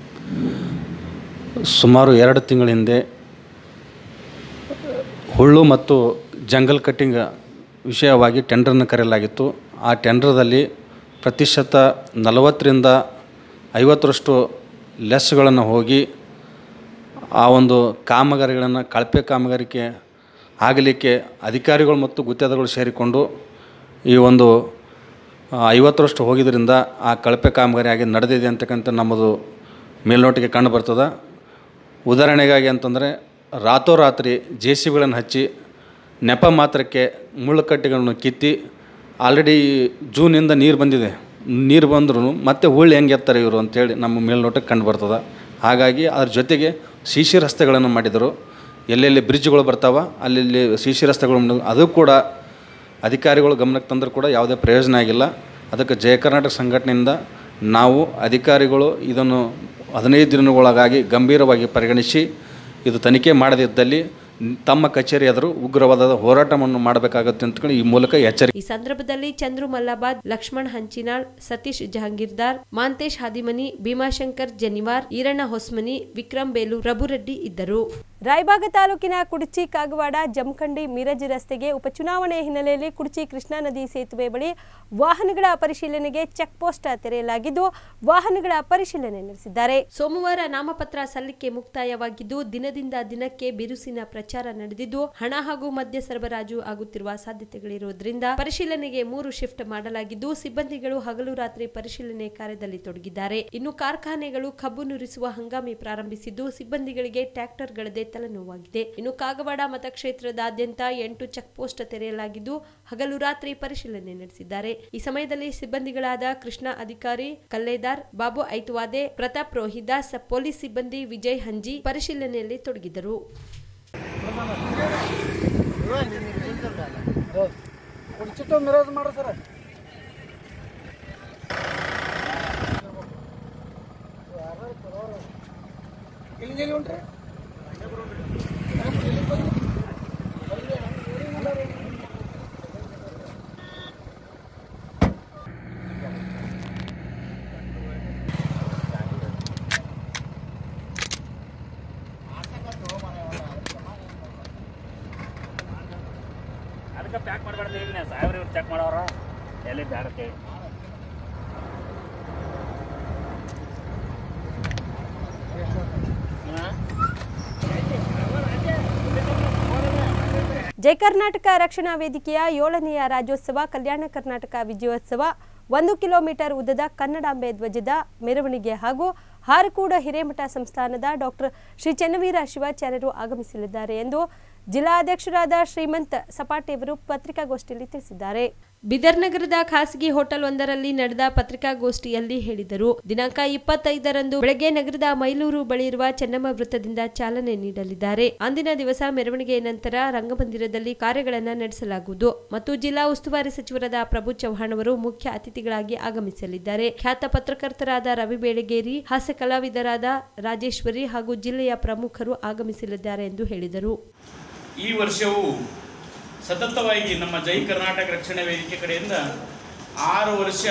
ಸುಮಾರು ಎರಡು ತಿಂಗಳ ಹಿಂದೆ ಹುಳ್ಳು ಮತ್ತು ಜಂಗಲ್ ಕಟ್ಟಿಂಗ್ ವಿಷಯವಾಗಿ ಟೆಂಡರನ್ನು ಕರೆಯಲಾಗಿತ್ತು ಆ ಟೆಂಡರ್ದಲ್ಲಿ ಪ್ರತಿಶತ ನಲವತ್ತರಿಂದ ಐವತ್ತರಷ್ಟು ಲೆಸ್ಗಳನ್ನು ಹೋಗಿ ಆ ಒಂದು ಕಾಮಗಾರಿಗಳನ್ನು ಕಳಪೆ ಕಾಮಗಾರಿಕೆ ಆಗಲಿಕ್ಕೆ ಅಧಿಕಾರಿಗಳು ಮತ್ತು ಗುತ್ತೇದಾರಗಳು ಸೇರಿಕೊಂಡು ಈ ಒಂದು ಆ, ಐವತ್ತರಷ್ಟು ಹೋಗಿದ್ದರಿಂದ ಆ ಕಳಪೆ ಕಾಮಗಾರಿ ಆಗಿ ನಡೆದಿದೆ ಅಂತಕ್ಕಂಥ ನಮ್ಮದು ಮೇಲ್ನೋಟಿಗೆ ಕಂಡು ಬರ್ತದೆ ಉದಾಹರಣೆಗಾಗಿ ಅಂತಂದರೆ ರಾತೋರಾತ್ರಿ ಜೆ ಸಿ ಬಿಗಳನ್ನು ಹಚ್ಚಿ ನೆಪ ಮಾತ್ರಕ್ಕೆ ಮುಳ್ಳುಕಟ್ಟೆಗಳನ್ನು ಕಿತ್ತಿ ಆಲ್ರೆಡಿ ಜೂನಿಂದ ನೀರು ಬಂದಿದೆ ನೀರು ಬಂದ್ರೂ ಮತ್ತೆ ಹುಳ್ಳಿ ಹೆಂಗೆ ಎತ್ತಾರೆ ಇವರು ಅಂತೇಳಿ ನಮ್ಮ ಮೇಲ್ನೋಟಕ್ಕೆ ಕಂಡು ಬರ್ತದೆ ಹಾಗಾಗಿ ಅದ್ರ ಜೊತೆಗೆ ಸಿಸಿ ರಸ್ತೆಗಳನ್ನು ಮಾಡಿದರು ಎಲ್ಲೆಲ್ಲಿ ಬ್ರಿಡ್ಜ್ಗಳು ಬರ್ತಾವ ಅಲ್ಲಿ ಸಿಸಿ ರಸ್ತೆಗಳು ಮಾಡ್- ಅದು ಕೂಡ ಅಧಿಕಾರಿಗಳು ಗಮನಕ್ಕೆ ತಂದರೂ ಕೂಡ ಯಾವುದೇ ಪ್ರಯೋಜನ ಆಗಿಲ್ಲ ಅದಕ್ಕೆ ಜಯ ಕರ್ನಾಟಕ ಸಂಘಟನೆಯಿಂದ ನಾವು ಅಧಿಕಾರಿಗಳು ಇದನ್ನು ಹದಿನೈದು ದಿನಗಳೊಳಗಾಗಿ ಗಂಭೀರವಾಗಿ ಪರಿಗಣಿಸಿ ಇದು ತನಿಖೆ ಮಾಡದಿದ್ದಲ್ಲಿ ತಮ್ಮ ಕಚೇರಿ ಎದುರು ಉಗ್ರವಾದ ಹೋರಾಟವನ್ನು ಮಾಡಬೇಕಾಗುತ್ತೆ ಅಂತೇಳಿ ಈ ಮೂಲಕ ಎಚ್ಚರಿಕೆ ಈ ಸಂದರ್ಭದಲ್ಲಿ ಚಂದ್ರು ಮಲ್ಲಾಬಾದ್ ಲಕ್ಷ್ಮಣ್ ಹಂಚಿನಾಳ್ ಸತೀಶ್ ಜಹಾಂಗೀರ್ದಾರ್ ಮಾಂತೇಶ್ ಹಾದಿಮನಿ ಭೀಮಾಶಂಕರ್ ಜನಿವಾರ್ ಈರಣ್ಣ ಹೊಸ್ಮನಿ ವಿಕ್ರಮ್ ಬೇಲು ರಘುರೆಡ್ಡಿ ಇದ್ದರು ರಾಯಬಾಗ ತಾಲೂಕಿನ ಕುಡಚಿ ಕಾಗವಾಡ ಜಮಖಂಡಿ ಮಿರಜ್ ರಸ್ತೆಗೆ ಉಪಚುನಾವಣೆ ಹಿನ್ನೆಲೆಯಲ್ಲಿ ಕುಡಚಿ ಕೃಷ್ಣಾ ನದಿ ಸೇತುವೆ ಬಳಿ ವಾಹನಗಳ ಪರಿಶೀಲನೆಗೆ ಚೆಕ್ ಪೋಸ್ಟ್ ತೆರೆಯಲಾಗಿದ್ದು ವಾಹನಗಳ ಪರಿಶೀಲನೆ ನಡೆಸಿದ್ದಾರೆ ಸೋಮವಾರ ನಾಮಪತ್ರ ಸಲ್ಲಿಕೆ ಮುಕ್ತಾಯವಾಗಿದ್ದು ದಿನದಿಂದ ದಿನಕ್ಕೆ ಬಿರುಸಿನ ಪ್ರಚಾರ ನಡೆದಿದ್ದು ಹಣ ಹಾಗೂ ಮದ್ಯ ಸರಬರಾಜು ಆಗುತ್ತಿರುವ ಸಾಧ್ಯತೆಗಳಿರುವುದರಿಂದ ಪರಿಶೀಲನೆಗೆ ಮೂರು ಶಿಫ್ಟ್ ಮಾಡಲಾಗಿದ್ದು ಸಿಬ್ಬಂದಿಗಳು ಹಗಲು ರಾತ್ರಿ ಪರಿಶೀಲನೆ ಕಾರ್ಯದಲ್ಲಿ ತೊಡಗಿದ್ದಾರೆ ಇನ್ನು ಕಾರ್ಖಾನೆಗಳು ಕಬ್ಬು ನುರಿಸುವ ಹಂಗಾಮಿ ಪ್ರಾರಂಭಿಸಿದ್ದು ಸಿಬ್ಬಂದಿಗಳಿಗೆ ಟ್ರ್ಯಾಕ್ಟರ್ಗಳದೇ ತಲೆನೋವಾಗಿದೆ ಇನ್ನು ಕಾಗವಾಡ ಮತಕ್ಷೇತ್ರದಾದ್ಯಂತ ಎಂಟು ಚೆಕ್ ಪೋಸ್ಟ್ ತೆರೆಯಲಾಗಿದ್ದು ಹಗಲು ರಾತ್ರಿ ಪರಿಶೀಲನೆ ನಡೆಸಿದ್ದಾರೆ ಈ ಸಮಯದಲ್ಲಿ ಸಿಬ್ಬಂದಿಗಳಾದ ಕೃಷ್ಣ ಅಧಿಕಾರಿ ಕಲ್ಲೇದಾರ್ ಬಾಬು ಐತ್ವಾದೆ ಪ್ರತಾಪ್ ರೋಹಿದಾಸ್ ಪೊಲೀಸ್ ಸಿಬ್ಬಂದಿ ವಿಜಯ್ ಹಂಜಿ ಪರಿಶೀಲನೆಯಲ್ಲಿ ತೊಡಗಿದರು ಕುಡ್ಚಿಟ್ಟು ಮಿರಾಜ್ ಮಾಡ್ರಿ ಸರ್ ಇಲ್ಲಿ ಎಲ್ಲಿ ಹೊಂಟ್ರಿ ಅದಕ್ಕೆ ಪ್ಯಾಕ್ ಮಾಡಬಾರ್ದು ಈಗ ಸಾಹೇಬ್ರು ಇವ್ರು ಚೆಕ್ ಮಾಡೋರು ಎಲ್ಲಿ ಬ್ಯಾಡ ಕೇಳಿ ಜೈ ಕರ್ನಾಟಕ ರಕ್ಷಣಾ ವೇದಿಕೆಯ ಏಳನೆಯ ರಾಜ್ಯೋತ್ಸವ ಕಲ್ಯಾಣ ಕರ್ನಾಟಕ ವಿಜಯೋತ್ಸವ ಒಂದು ಕಿಲೋಮೀಟರ್ ಉದ್ದದ ಕನ್ನಡಾಂಬೆ ಧ್ವಜದ ಮೆರವಣಿಗೆ ಹಾಗೂ ಹಾರಕೂಡ ಹಿರೇಮಠ ಸಂಸ್ಥಾನದ ಡಾಕ್ಟರ್ ಶ್ರೀ ಚೆನ್ನವೀರ ಶಿವಾಚಾರ್ಯರು ಆಗಮಿಸಲಿದ್ದಾರೆ ಎಂದು ಜಿಲ್ಲಾಧ್ಯಕ್ಷರಾದ ಶ್ರೀಮಂತ್ ಸಪಾಟೆಯವರು ಪತ್ರಿಕಾಗೋಷ್ಠಿಯಲ್ಲಿ ತಿಳಿಸಿದ್ದಾರೆ ಬಿದರ್ ನಗರದ ಖಾಸಗಿ ಹೋಟೆಲ್ ಒಂದರಲ್ಲಿ ನಡೆದ ಪತ್ರಿಕಾಗೋಷ್ಠಿಯಲ್ಲಿ ಹೇಳಿದರು ದಿನಾಂಕ ಇಪ್ಪತ್ತೈದರಂದು ಬೆಳಗ್ಗೆ ನಗರದ ಮೈಲೂರು ಬಳಿ ಇರುವ ಚೆನ್ನಮ್ಮ ವೃತ್ತದಿಂದ ಚಾಲನೆ ನೀಡಲಿದ್ದಾರೆ ಅಂದಿನ ದಿವಸ ಮೆರವಣಿಗೆ ನಂತರ ರಂಗಮಂದಿರದಲ್ಲಿ ಕಾರ್ಯಗಳನ್ನು ನಡೆಸಲಾಗುವುದು ಮತ್ತು ಜಿಲ್ಲಾ ಉಸ್ತುವಾರಿ ಸಚಿವರಾದ ಪ್ರಭು ಚೌಹಾಣ್ ಅವರು ಮುಖ್ಯ ಅತಿಥಿಗಳಾಗಿ ಆಗಮಿಸಲಿದ್ದಾರೆ ಖ್ಯಾತ ಪತ್ರಕರ್ತರಾದ ರವಿ ಬೇಳಗೇರಿ ಹಾಸ್ಯ ಕಲಾವಿದರಾದ ರಾಜೇಶ್ವರಿ ಹಾಗೂ ಜಿಲ್ಲೆಯ ಪ್ರಮುಖರು ಆಗಮಿಸಲಿದ್ದಾರೆ ಎಂದು ಹೇಳಿದರು ಈ ವರ್ಷವೂ ಸತತವಾಗಿ ನಮ್ಮ ಜೈ ಕರ್ನಾಟಕ ರಕ್ಷಣಾ ವೇದಿಕೆ ಕಡೆಯಿಂದ ಆರು ವರ್ಷ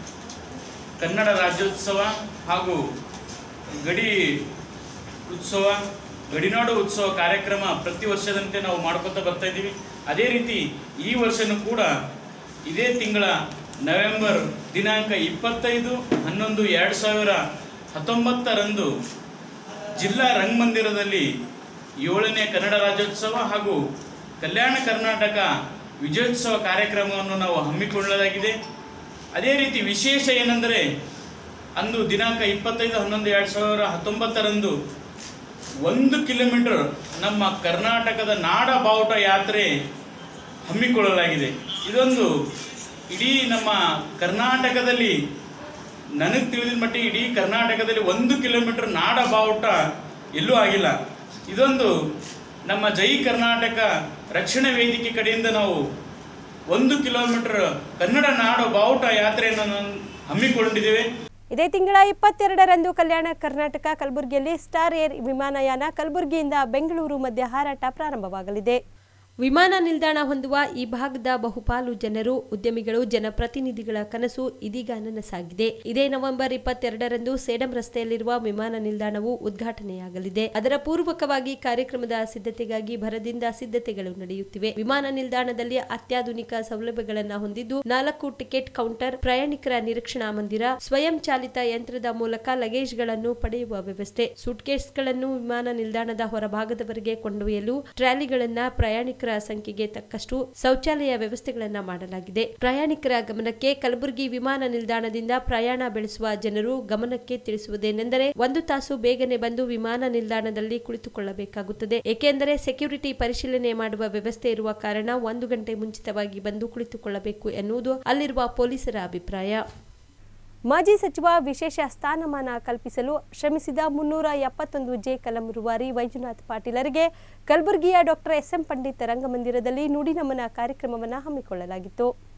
ಕನ್ನಡ ರಾಜ್ಯೋತ್ಸವ ಹಾಗೂ ಗಡಿ ಉತ್ಸವ ಗಡಿನಾಡು ಉತ್ಸವ ಕಾರ್ಯಕ್ರಮ ಪ್ರತಿ ವರ್ಷದಂತೆ ನಾವು ಮಾಡ್ಕೊತಾ ಬರ್ತಾ ಇದ್ದೀವಿ ಅದೇ ರೀತಿ ಈ ವರ್ಷನೂ ಕೂಡ ಇದೇ ತಿಂಗಳ ನವೆಂಬರ್ ದಿನಾಂಕ ಇಪ್ಪತ್ತೈದು ಹನ್ನೊಂದು ಎರಡು ಸಾವಿರ ಹತ್ತೊಂಬತ್ತರಂದು ಜಿಲ್ಲಾ ರಂಗಮಂದಿರದಲ್ಲಿ ಏಳನೇ ಕನ್ನಡ ರಾಜ್ಯೋತ್ಸವ ಹಾಗೂ ಕಲ್ಯಾಣ ಕರ್ನಾಟಕ ವಿಜಯೋತ್ಸವ ಕಾರ್ಯಕ್ರಮವನ್ನು ನಾವು ಹಮ್ಮಿಕೊಳ್ಳಲಾಗಿದೆ ಅದೇ ರೀತಿ ವಿಶೇಷ ಏನೆಂದರೆ ಅಂದು ದಿನಾಂಕ ಇಪ್ಪತ್ತೈದು ಹನ್ನೊಂದು ಎರಡು ಸಾವಿರ ಹತ್ತೊಂಬತ್ತರಂದು ಒಂದು ಕಿಲೋಮೀಟರ್ ನಮ್ಮ ಕರ್ನಾಟಕದ ನಾಡ ಬಾವುಟ ಯಾತ್ರೆ ಹಮ್ಮಿಕೊಳ್ಳಲಾಗಿದೆ ಇದೊಂದು ಇಡೀ ನಮ್ಮ ಕರ್ನಾಟಕದಲ್ಲಿ ನನಗೆ ತಿಳಿದ ಮಟ್ಟಿಗೆ ಇಡೀ ಕರ್ನಾಟಕದಲ್ಲಿ ಒಂದು ಕಿಲೋಮೀಟರ್ ನಾಡ ಬಾವುಟ ಎಲ್ಲೂ ಆಗಿಲ್ಲ ಇದೊಂದು ನಮ್ಮ ಜೈ ಕರ್ನಾಟಕ ರಕ್ಷಣಾ ವೇದಿಕೆ ಕಡೆಯಿಂದ ನಾವು ಒಂದು ಕಿಲೋಮೀಟರ್ ಕನ್ನಡ ನಾಡು ಬಾವುಟ ಯಾತ್ರೆಯನ್ನು ನಾವು ಹಮ್ಮಿಕೊಂಡಿದ್ದೇವೆ ಇದೇ ತಿಂಗಳ ಇಪ್ಪತ್ತೆರಡರಂದು ಕಲ್ಯಾಣ ಕರ್ನಾಟಕ ಕಲಬುರಗಿಯಲ್ಲಿ ಸ್ಟಾರ್ ಏರ್ ವಿಮಾನಯಾನ ಕಲಬುರಗಿಯಿಂದ ಬೆಂಗಳೂರು ಮಧ್ಯೆ ಹಾರಾಟ ಪ್ರಾರಂಭವಾಗಲಿದೆ ವಿಮಾನ ನಿಲ್ದಾಣ ಹೊಂದುವ ಈ ಭಾಗದ ಬಹುಪಾಲು ಜನರು ಉದ್ಯಮಿಗಳು ಜನಪ್ರತಿನಿಧಿಗಳ ಕನಸು ಇದೀಗ ನನಸಾಗಿದೆ ಇದೇ ನವೆಂಬರ್ ಇಪ್ಪತ್ತೆರಡರಂದು ಸೇಡಂ ರಸ್ತೆಯಲ್ಲಿರುವ ವಿಮಾನ ನಿಲ್ದಾಣವು ಉದ್ಘಾಟನೆಯಾಗಲಿದೆ ಅದರ ಪೂರ್ವಕವಾಗಿ ಕಾರ್ಯಕ್ರಮದ ಸಿದ್ಧತೆಗಾಗಿ ಭರದಿಂದ ಸಿದ್ಧತೆಗಳು ನಡೆಯುತ್ತಿವೆ ವಿಮಾನ ನಿಲ್ದಾಣದಲ್ಲಿ ಅತ್ಯಾಧುನಿಕ ಸೌಲಭ್ಯಗಳನ್ನು ಹೊಂದಿದ್ದು ನಾಲ್ಕು ಟಿಕೆಟ್ ಕೌಂಟರ್ ಪ್ರಯಾಣಿಕರ ನಿರೀಕ್ಷಣಾ ಮಂದಿರ ಸ್ವಯಂ ಚಾಲಿತ ಯಂತ್ರದ ಮೂಲಕ ಲಗೇಜ್ಗಳನ್ನು ಪಡೆಯುವ ವ್ಯವಸ್ಥೆ ಸೂಟ್ಕೇಸ್ಗಳನ್ನು ವಿಮಾನ ನಿಲ್ದಾಣದ ಹೊರಭಾಗದವರೆಗೆ ಕೊಂಡೊಯ್ಯಲು ಟ್ರಾಲಿಗಳನ್ನ ಪ್ರಯಾಣಿಕರ ಸಂಖ್ಯೆಗೆ ತಕ್ಕಷ್ಟು ಶೌಚಾಲಯ ವ್ಯವಸ್ಥೆಗಳನ್ನ ಮಾಡಲಾಗಿದೆ ಪ್ರಯಾಣಿಕರ ಗಮನಕ್ಕೆ ಕಲಬುರಗಿ ವಿಮಾನ ನಿಲ್ದಾಣದಿಂದ ಪ್ರಯಾಣ ಬೆಳೆಸುವ ಜನರು ಗಮನಕ್ಕೆ ತಿಳಿಸುವುದೇನೆಂದರೆ ಒಂದು ತಾಸು ಬೇಗನೆ ಬಂದು ವಿಮಾನ ನಿಲ್ದಾಣದಲ್ಲಿ ಕುಳಿತುಕೊಳ್ಳಬೇಕಾಗುತ್ತದೆ ಏಕೆಂದರೆ ಸೆಕ್ಯೂರಿಟಿ ಪರಿಶೀಲನೆ ಮಾಡುವ ವ್ಯವಸ್ಥೆ ಇರುವ ಕಾರಣ ಒಂದು ಗಂಟೆ ಮುಂಚಿತವಾಗಿ ಬಂದು ಕುಳಿತುಕೊಳ್ಳಬೇಕು ಎನ್ನುವುದು ಅಲ್ಲಿರುವ ಪೊಲೀಸರ ಅಭಿಪ್ರಾಯ ಮಾಜಿ ಸಚಿವ ವಿಶೇಷ ಸ್ಥಾನಮಾನ ಕಲ್ಪಿಸಲು ಶ್ರಮಿಸಿದ ಮುನ್ನೂರ ಎಪ್ಪತ್ತೊಂದು ಜೆ ಕಲಂ ರೂವಾರಿ ವೈಜುನಾಥ್ ಪಾಟೀಲರಿಗೆ ಕಲಬುರಗಿಯ ಡಾಕ್ಟರ್ ಎಸ್ ಎಂ ಪಂಡಿತ್ ರಂಗಮಂದಿರದಲ್ಲಿ ನುಡಿನಮನ ಕಾರ್ಯಕ್ರಮವನ್ನು ಹಮ್ಮಿಕೊಳ್ಳಲಾಗಿತ್ತು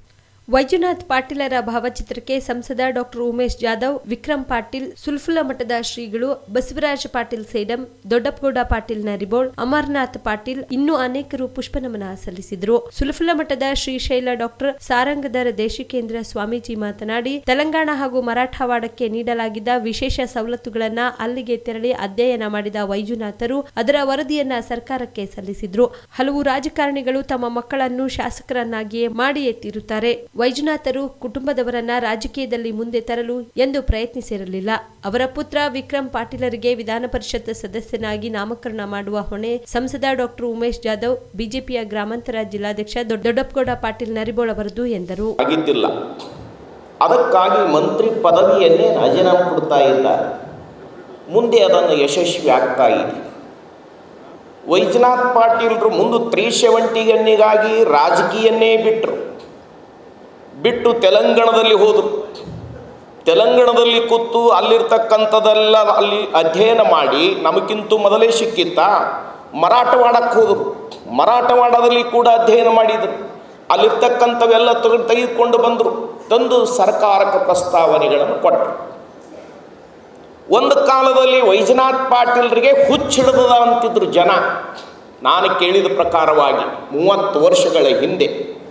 ವೈದ್ಯನಾಥ್ ಪಾಟೀಲರ ಭಾವಚಿತ್ರಕ್ಕೆ ಸಂಸದ ಡಾಕ್ಟರ್ ಉಮೇಶ್ ಜಾಧವ್ ವಿಕ್ರಮ್ ಪಾಟೀಲ್ ಸುಲ್ಫುಲ ಮಠದ ಶ್ರೀಗಳು ಬಸವರಾಜ ಪಾಟೀಲ್ ಸೇಡಂ ದೊಡ್ಡಪ್ಪಗೌಡ ಪಾಟೀಲ್ ನರಿಬೋಳ್ ಅಮರನಾಥ್ ಪಾಟೀಲ್ ಇನ್ನೂ ಅನೇಕರು ಪುಷ್ಪನಮನ ಸಲ್ಲಿಸಿದರು ಸುಲ್ಫುಲ ಮಠದ ಶ್ರೀಶೈಲ ಡಾಕ್ಟರ್ ಸಾರಂಗಧರ ದೇಶಿಕೇಂದ್ರ ಸ್ವಾಮೀಜಿ ಮಾತನಾಡಿ ತೆಲಂಗಾಣ ಹಾಗೂ ಮರಾಠವಾಡಕ್ಕೆ ನೀಡಲಾಗಿದ್ದ ವಿಶೇಷ ಸವಲತ್ತುಗಳನ್ನ ಅಲ್ಲಿಗೆ ತೆರಳಿ ಅಧ್ಯಯನ ಮಾಡಿದ ವೈದ್ಯನಾಥರು ಅದರ ವರದಿಯನ್ನ ಸರ್ಕಾರಕ್ಕೆ ಸಲ್ಲಿಸಿದ್ರು ಹಲವು ರಾಜಕಾರಣಿಗಳು ತಮ್ಮ ಮಕ್ಕಳನ್ನು ಶಾಸಕರನ್ನಾಗಿಯೇ ಮಾಡಿಯೇ ತೀರುತ್ತಾರೆ ವೈಜನಾಥರು ಕುಟುಂಬದವರನ್ನ ರಾಜಕೀಯದಲ್ಲಿ ಮುಂದೆ ತರಲು ಎಂದು ಪ್ರಯತ್ನಿಸಿರಲಿಲ್ಲ ಅವರ ಪುತ್ರ ವಿಕ್ರಮ್ ಪಾಟೀಲರಿಗೆ ವಿಧಾನ ಪರಿಷತ್ ಸದಸ್ಯನಾಗಿ ನಾಮಕರಣ ಮಾಡುವ ಹೊಣೆ ಸಂಸದ ಡಾಕ್ಟರ್ ಉಮೇಶ್ ಜಾಧವ್ ಬಿಜೆಪಿಯ ಗ್ರಾಮಾಂತರ ಜಿಲ್ಲಾಧ್ಯಕ್ಷ ದೊಡ್ಡ- ದೊಡ್ಡಪ್ಪಗೌಡ ಪಾಟೀಲ್ ನರಿಬೋಳ್ ಅವರದು ಎಂದರು ಆಗಿದ್ದಿಲ್ಲ ಅದಕ್ಕಾಗಿ ಮಂತ್ರಿ ಪದವಿಯನ್ನೇ ರಾಜೀನಾಮೆ ಕೊಡ್ತಾ ಇದ್ದಾರೆ ಮುಂದೆ ಅದನ್ನು ಯಶಸ್ವಿ ಆಗ್ತಾ ಇದೆ ವೈಜನಾಥ್ ಪಾಟೀಲ್ರು ಮುಂದೆ ತ್ರೀ ಸೆವೆಂಟಿಗನ್ನಿಗಾಗಿ ರಾಜಕೀಯನ್ನೇ ಬಿಟ್ಟರು ಬಿಟ್ಟು ತೆಲಂಗಾಣದಲ್ಲಿ ಹೋದರು ತೆಲಂಗಾಣದಲ್ಲಿ ಕೂತು ಅಲ್ಲಿರ್ತಕ್ಕಂಥದ್ದೆಲ್ಲ ಅಲ್ಲಿ ಅಧ್ಯಯನ ಮಾಡಿ ನಮಗಿಂತೂ ಮೊದಲೇ ಸಿಕ್ಕಿತ್ತ ಮರಾಠವಾಡಕ್ಕೆ ಹೋದರು ಮರಾಠವಾಡದಲ್ಲಿ ಕೂಡ ಅಧ್ಯಯನ ಮಾಡಿದರು ಅಲ್ಲಿರ್ತಕ್ಕಂಥವೆಲ್ಲ ತೆಗೆದು ತೆಗೆದುಕೊಂಡು ಬಂದರು ತಂದು ಸರ್ಕಾರಕ್ಕೆ ಪ್ರಸ್ತಾವನೆಗಳನ್ನು ಕೊಟ್ಟರು ಒಂದು ಕಾಲದಲ್ಲಿ ವೈಜನಾಥ್ ಪಾಟೀಲ್ರಿಗೆ ಹುಚ್ಚಿಡದ ಅಂತಿದ್ರು ಜನ ನಾನು ಕೇಳಿದ ಪ್ರಕಾರವಾಗಿ ಮೂವತ್ತು ವರ್ಷಗಳ ಹಿಂದೆ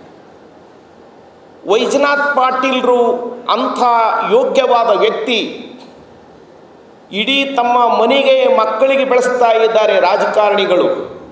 ವೈಜನಾಥ್ ಪಾಟೀಲ್ರು ಅಂಥ ಯೋಗ್ಯವಾದ ವ್ಯಕ್ತಿ ಇಡೀ ತಮ್ಮ ಮನೆಗೆ ಮಕ್ಕಳಿಗೆ ಬೆಳೆಸ್ತಾ ಇದ್ದಾರೆ ರಾಜಕಾರಣಿಗಳು